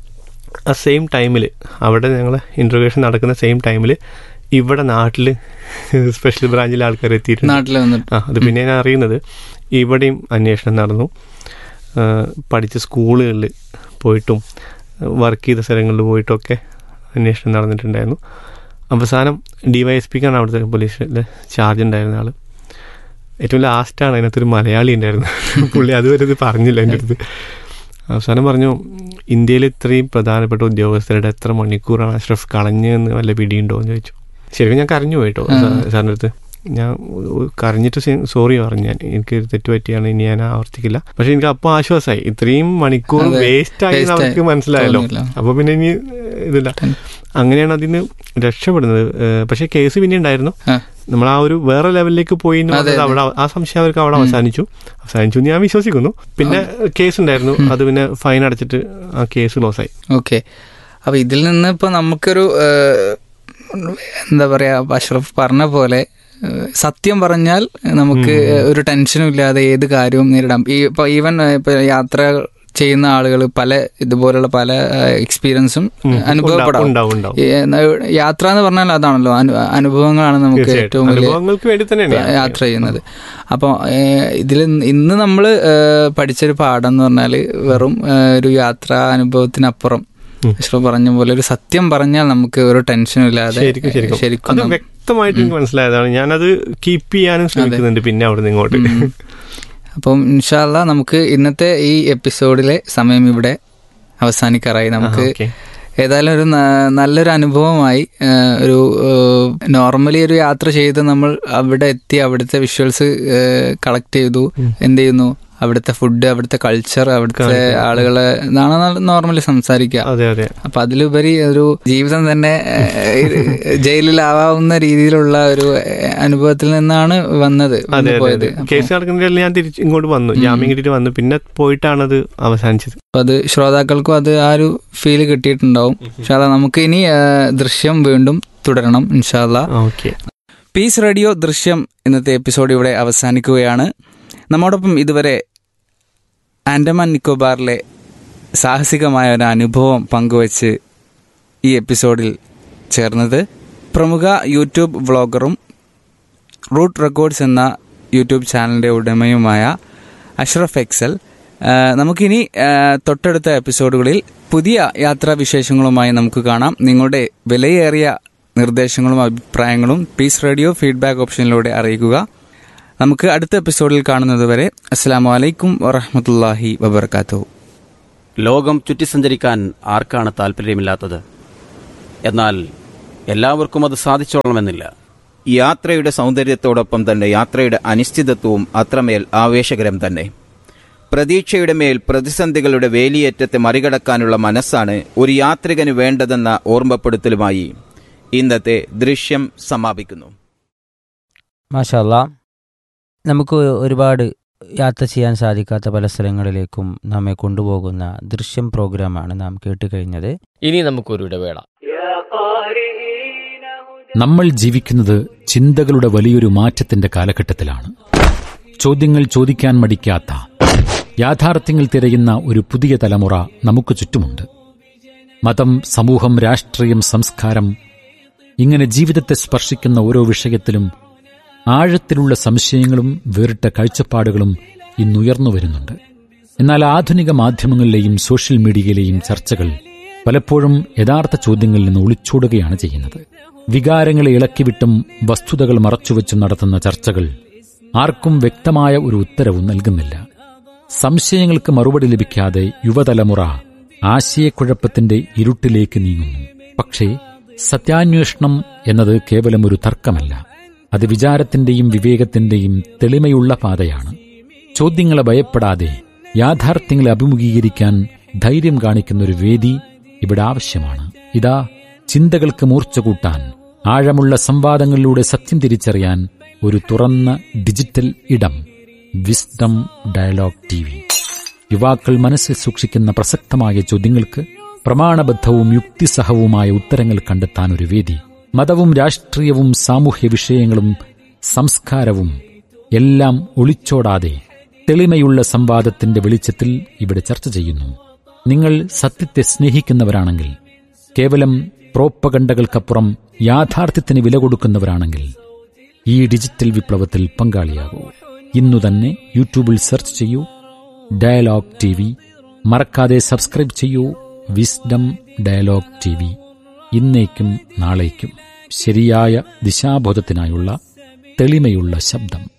ആ സെയിം ടൈമിൽ അവിടെ ഞങ്ങൾ ഇൻട്രോഗേഷൻ നടക്കുന്ന സെയിം ടൈമിൽ ഇവിടെ നാട്ടിൽ സ്പെഷ്യൽ ബ്രാഞ്ചിലെ ആൾക്കാർ എത്തിയിട്ടുണ്ട് നാട്ടിൽ വന്നിട്ട് ആ അത് പിന്നെ ഞാൻ അറിയുന്നത് ഇവിടെയും അന്വേഷണം നടന്നു ആ, പഠിച്ച സ്കൂളുകളിൽ പോയിട്ടും വർക്ക് ചെയ്ത സ്ഥലങ്ങളിൽ പോയിട്ടൊക്കെ അന്വേഷണം നടന്നിട്ടുണ്ടായിരുന്നു അവസാനം ഡി വൈ എസ് പിക്കാണ് അവിടുത്തെ പോലീസിൽ ചാർജ് ഉണ്ടായിരുന്ന ആൾ ഏറ്റവും ലാസ്റ്റാണ് അതിനകത്തൊരു മലയാളി ഉണ്ടായിരുന്നു പുള്ളി അതുവരെ ഇത് പറഞ്ഞില്ല എൻ്റെ അടുത്ത് അവസാനം പറഞ്ഞു ഇന്ത്യയിൽ ഇത്രയും പ്രധാനപ്പെട്ട ഉദ്യോഗസ്ഥരുടെ എത്ര മണിക്കൂറാണ് അഷ്റഫ് കളഞ്ഞതെന്ന് വല്ല പിടിയുണ്ടോ എന്ന് ചോദിച്ചു ശരിക്കും ഞാൻ കരഞ്ഞു പോയിട്ടോ ആ. സാറിൻ്റെ അടുത്ത് ഞാൻ ഉ- കരഞ്ഞിട്ട് സോറി പറഞ്ഞു ഞാൻ എനിക്ക് ഒരു തെറ്റ് പറ്റിയാണ് ഇനി ഞാൻ ആവർത്തിക്കില്ല പക്ഷെ എനിക്ക് അപ്പോൾ ആശ്വാസമായി ഇത്രയും മണിക്കൂർ അതെ. വേസ്റ്റ് ആയി എന്ന് Waste അവർക്ക് ആയി. മനസ്സിലായല്ലോ തോന്നിയില്ല. അപ്പോൾ പിന്നെ ഇനി ഇതില്ല അങ്ങനെയാണ് അതിന് രക്ഷപ്പെടുന്നത് ഏഹ് പക്ഷേ കേസ് പിന്നെ ഉണ്ടായിരുന്നു ആ. നമ്മൾ ആ ഒരു വേറെ ലെവലിലേക്ക് പോയി എന്ന് അതെ, പറഞ്ഞത് അതെ. അവിടെ ആ സംശയം അവർക്ക് അവിടെ ഉം. അവസാനിച്ചു അവസാനിച്ചു എന്ന് ഞാൻ വിശ്വസിക്കുന്നു പിന്നെ കേസ് ഉണ്ടായിരുന്നു അത് പിന്നെ ഫൈൻ അടച്ചിട്ട് ആ കേസ് ക്ലോസ് ആയി ഓക്കെ അപ്പൊ ഇതിൽ നിന്ന് ഇപ്പൊ നമുക്കൊരു ഏഹ്, എന്താ പറയാ അഷ്റഫ് പറഞ്ഞ പോലെ ഏഹ്, സത്യം പറഞ്ഞാൽ നമുക്ക് ഒരു ടെൻഷനും ഇല്ലാതെ ഏത് കാര്യവും നേരിടാം ഈ ഇപ്പൊ ഈവൻ ഇപ്പൊ യാത്ര ചെയ്യുന്ന ആളുകൾ പല ഇതുപോലുള്ള പല എക്സ്പീരിയൻസും ഉം. അനുഭവപ്പെടാം ഉണ്ടാവും ഉണ്ടാവും ഈ, എന്നാ, യാത്ര എന്ന് പറഞ്ഞാൽ അതാണല്ലോ അനു- അനുഭവങ്ങളാണ് നമുക്ക് തീർച്ചയായിട്ടും ഏറ്റവും വലിയ അനുഭവങ്ങൾക്ക് വേണ്ടി തന്നെയാണ് യാത്ര ചെയ്യുന്നത് അപ്പോൾ ഇതിൽ ഇന്ന് നമ്മൾ പഠിച്ചൊരു പാഠം എന്ന് പറഞ്ഞാൽ വെറും ഏഹ്, ഒരു യാത്രാ അനുഭവത്തിനപ്പുറം ഉം. അഷ്റഫ് പറഞ്ഞ പോലെ ഒരു സത്യം പറഞ്ഞാൽ നമുക്ക് ഒരു ടെൻഷനും ഇല്ലാതെ ശരിക്കും ശരിക്കും ശരിക്കും അത് നം- വ്യക്തമായിട്ട് എനിക്ക് മനസ്സിലായതാണ് ഞാനത് കീപ്പ് ചെയ്യാനും ശ്രമിക്കുന്നുണ്ട് പിന്നെ അവിടെ നിന്ന് ഇങ്ങോട്ട് ഉം. അപ്പം ഇൻഷാല്ല നമുക്ക് ഇന്നത്തെ ഈ എപ്പിസോഡിലെ സമയം ഇവിടെ അവസാനിക്കാറായി നമുക്ക് ഓക്കെ ഏതായാലും ഒരു ന- നല്ലൊരു അനുഭവമായി ഏഹ് ഒരു നോർമലി ഒരു യാത്ര ചെയ്ത് നമ്മൾ അവിടെ എത്തി അവിടുത്തെ വിഷ്വൽസ് കളക്ട് ചെയ്തു എന്ത് ചെയ്യുന്നു അവിടുത്തെ ഫുഡ് അവിടുത്തെ കൾച്ചർ അവിടുത്തെ കാണിക്കുന്നത്. ആളുകളെ ഇതാണ് നോർമലി സംസാരിക്കുക അതെ അതെ അപ്പൊ അതിലുപരി ഒരു ജീവിതം തന്നെ ഏഹ്, ജയിലിലാവാവുന്ന രീതിയിലുള്ള ഒരു ഏഹ്, അനുഭവത്തിൽ നിന്നാണ് വന്നത് അതെ വന്നു അതെ പോയത് അതെ അപ്പൊ കേസ് നടക്കുന്നതിൽ ഞാൻ തിരിച്ച് ഇങ്ങോട്ട് വന്നു ഉം. ജാമ്യം കിട്ടിയിട്ട് വന്നു പിന്നെ പോയിട്ടാണത് അവസാനിച്ചത് അപ്പൊ അത് ശ്രോതാക്കൾക്കും അത് ആ ഒരു ഫീല് കിട്ടിയിട്ടുണ്ടാവും ഇൻഷാല്ല നമുക്ക് ഇനി ഏഹ്, ദൃശ്യം വീണ്ടും തുടരണം ഇൻഷാല്ല ഓക്കെ പീസ് റേഡിയോ ദൃശ്യം ഇന്നത്തെ എപ്പിസോഡ് ഇവിടെ അവസാനിക്കുകയാണ് നമ്മോടൊപ്പം ഇതുവരെ ആൻഡമാൻ നിക്കോബാറിലെ സാഹസികമായ ഒരു അനുഭവം പങ്കുവച്ച് ഈ എപ്പിസോഡിൽ ചേർന്നത് പ്രമുഖ യൂട്യൂബ് വ്ളോഗറും റൂട്ട് റെക്കോർഡ്സ് എന്ന യൂട്യൂബ് ചാനലിൻ്റെ ഉടമയുമായ അഷ്റഫ് എക്സൽ ആ, നമുക്കിനി ആ, തൊട്ടടുത്ത എപ്പിസോഡുകളിൽ പുതിയ യാത്രാ വിശേഷങ്ങളുമായി നമുക്ക് കാണാം നിങ്ങളുടെ വിലയേറിയ നിർദ്ദേശങ്ങളും അഭിപ്രായങ്ങളും പീസ് റേഡിയോ ഫീഡ്ബാക്ക് ഓപ്ഷനിലൂടെ അറിയിക്കുക നമുക്ക് അടുത്ത എപ്പിസോഡിൽ കാണുന്നതുവരെ അസ്സാം വലൈക്കും വറഹമത്തല്ലാഹി വബർക്കാത്തു ലോകം ചുറ്റി സഞ്ചരിക്കാൻ ആർക്കാണ് താല്പര്യമില്ലാത്തത് എന്നാൽ എല്ലാവർക്കും അത് സാധിച്ചോളണമെന്നില്ല യാത്രയുടെ സൗന്ദര്യത്തോടൊപ്പം തന്നെ യാത്രയുടെ അനിശ്ചിതത്വവും അത്രമേൽ ആവേശകരം തന്നെ പ്രതീക്ഷയുടെ മേൽ പ്രതിസന്ധികളുടെ വേലിയേറ്റത്തെ മറികടക്കാനുള്ള മനസ്സാണ് ഒരു യാത്രികന് വേണ്ടതെന്ന ഓർമ്മപ്പെടുത്തലുമായി ഇന്നത്തെ ദൃശ്യം സമാപിക്കുന്നു മാഷല്ല നമുക്ക് ഒരുപാട് യാത്ര ചെയ്യാൻ സാധിക്കാത്ത പല സ്ഥലങ്ങളിലേക്കും നമ്മെ കൊണ്ടുപോകുന്ന ദൃശ്യം പ്രോഗ്രാമാണ് നാം കേട്ട് കഴിഞ്ഞത് ഇനി നമുക്കൊരു ഇടവേള നമ്മൾ ജീവിക്കുന്നത് ചിന്തകളുടെ വലിയൊരു മാറ്റത്തിന്റെ കാലഘട്ടത്തിലാണ് ചോദ്യങ്ങൾ ചോദിക്കാൻ മടിക്കാത്ത യാഥാർത്ഥ്യങ്ങൾ തിരയുന്ന ഒരു പുതിയ തലമുറ നമുക്ക് ചുറ്റുമുണ്ട് മതം സമൂഹം രാഷ്ട്രീയം സംസ്കാരം ഇങ്ങനെ ജീവിതത്തെ സ്പർശിക്കുന്ന ഓരോ വിഷയത്തിലും ആഴത്തിലുള്ള സംശയങ്ങളും വേറിട്ട കാഴ്ചപ്പാടുകളും ഇന്നുയർന്നു വരുന്നുണ്ട് എന്നാൽ ആധുനിക മാധ്യമങ്ങളിലെയും സോഷ്യൽ മീഡിയയിലെയും ചർച്ചകൾ പലപ്പോഴും യഥാർത്ഥ ചോദ്യങ്ങളിൽ നിന്ന് ഒളിച്ചോടുകയാണ് ചെയ്യുന്നത് വികാരങ്ങളെ ഇളക്കിവിട്ടും വസ്തുതകൾ മറച്ചുവെച്ചും നടത്തുന്ന ചർച്ചകൾ ആർക്കും വ്യക്തമായ ഒരു ഉത്തരവും നൽകുന്നില്ല സംശയങ്ങൾക്ക് മറുപടി ലഭിക്കാതെ യുവതലമുറ ആശയക്കുഴപ്പത്തിന്റെ ഇരുട്ടിലേക്ക് നീങ്ങുന്നു പക്ഷേ സത്യാന്വേഷണം എന്നത് കേവലം ഒരു തർക്കമല്ല അത് വിചാരത്തിന്റെയും വിവേകത്തിന്റെയും തെളിമയുള്ള പാതയാണ് ചോദ്യങ്ങളെ ഭയപ്പെടാതെ യാഥാർത്ഥ്യങ്ങളെ അഭിമുഖീകരിക്കാൻ ധൈര്യം കാണിക്കുന്ന ഒരു വേദി ഇവിടെ ആവശ്യമാണ് ഇതാ ചിന്തകൾക്ക് മൂർച്ച കൂട്ടാൻ ആഴമുള്ള സംവാദങ്ങളിലൂടെ സത്യം തിരിച്ചറിയാൻ ഒരു തുറന്ന ഡിജിറ്റൽ ഇടം വിസ്ഡം ഡയലോഗ് ടി വി യുവാക്കൾ മനസ്സിൽ സൂക്ഷിക്കുന്ന പ്രസക്തമായ ചോദ്യങ്ങൾക്ക് പ്രമാണബദ്ധവും യുക്തിസഹവുമായ ഉത്തരങ്ങൾ കണ്ടെത്താൻ ഒരു വേദി മതവും രാഷ്ട്രീയവും സാമൂഹ്യ വിഷയങ്ങളും സംസ്കാരവും എല്ലാം ഒളിച്ചോടാതെ തെളിമയുള്ള സംവാദത്തിന്റെ വെളിച്ചത്തിൽ ഇവിടെ ചർച്ച ചെയ്യുന്നു നിങ്ങൾ സത്യത്തെ സ്നേഹിക്കുന്നവരാണെങ്കിൽ കേവലം പ്രോപ്പകണ്ടകൾക്കപ്പുറം യാഥാർത്ഥ്യത്തിന് വില കൊടുക്കുന്നവരാണെങ്കിൽ ഈ ഡിജിറ്റൽ വിപ്ലവത്തിൽ പങ്കാളിയാകൂ ഇന്നു തന്നെ യൂട്യൂബിൽ സെർച്ച് ചെയ്യൂ ഡയലോഗ് ടി വി മറക്കാതെ സബ്സ്ക്രൈബ് ചെയ്യൂ വിസ്ഡം ഡയലോഗ് ടി വി ഇന്നേക്കും നാളേക്കും ശരിയായ ദിശാബോധത്തിനായുള്ള തെളിമയുള്ള ശബ്ദം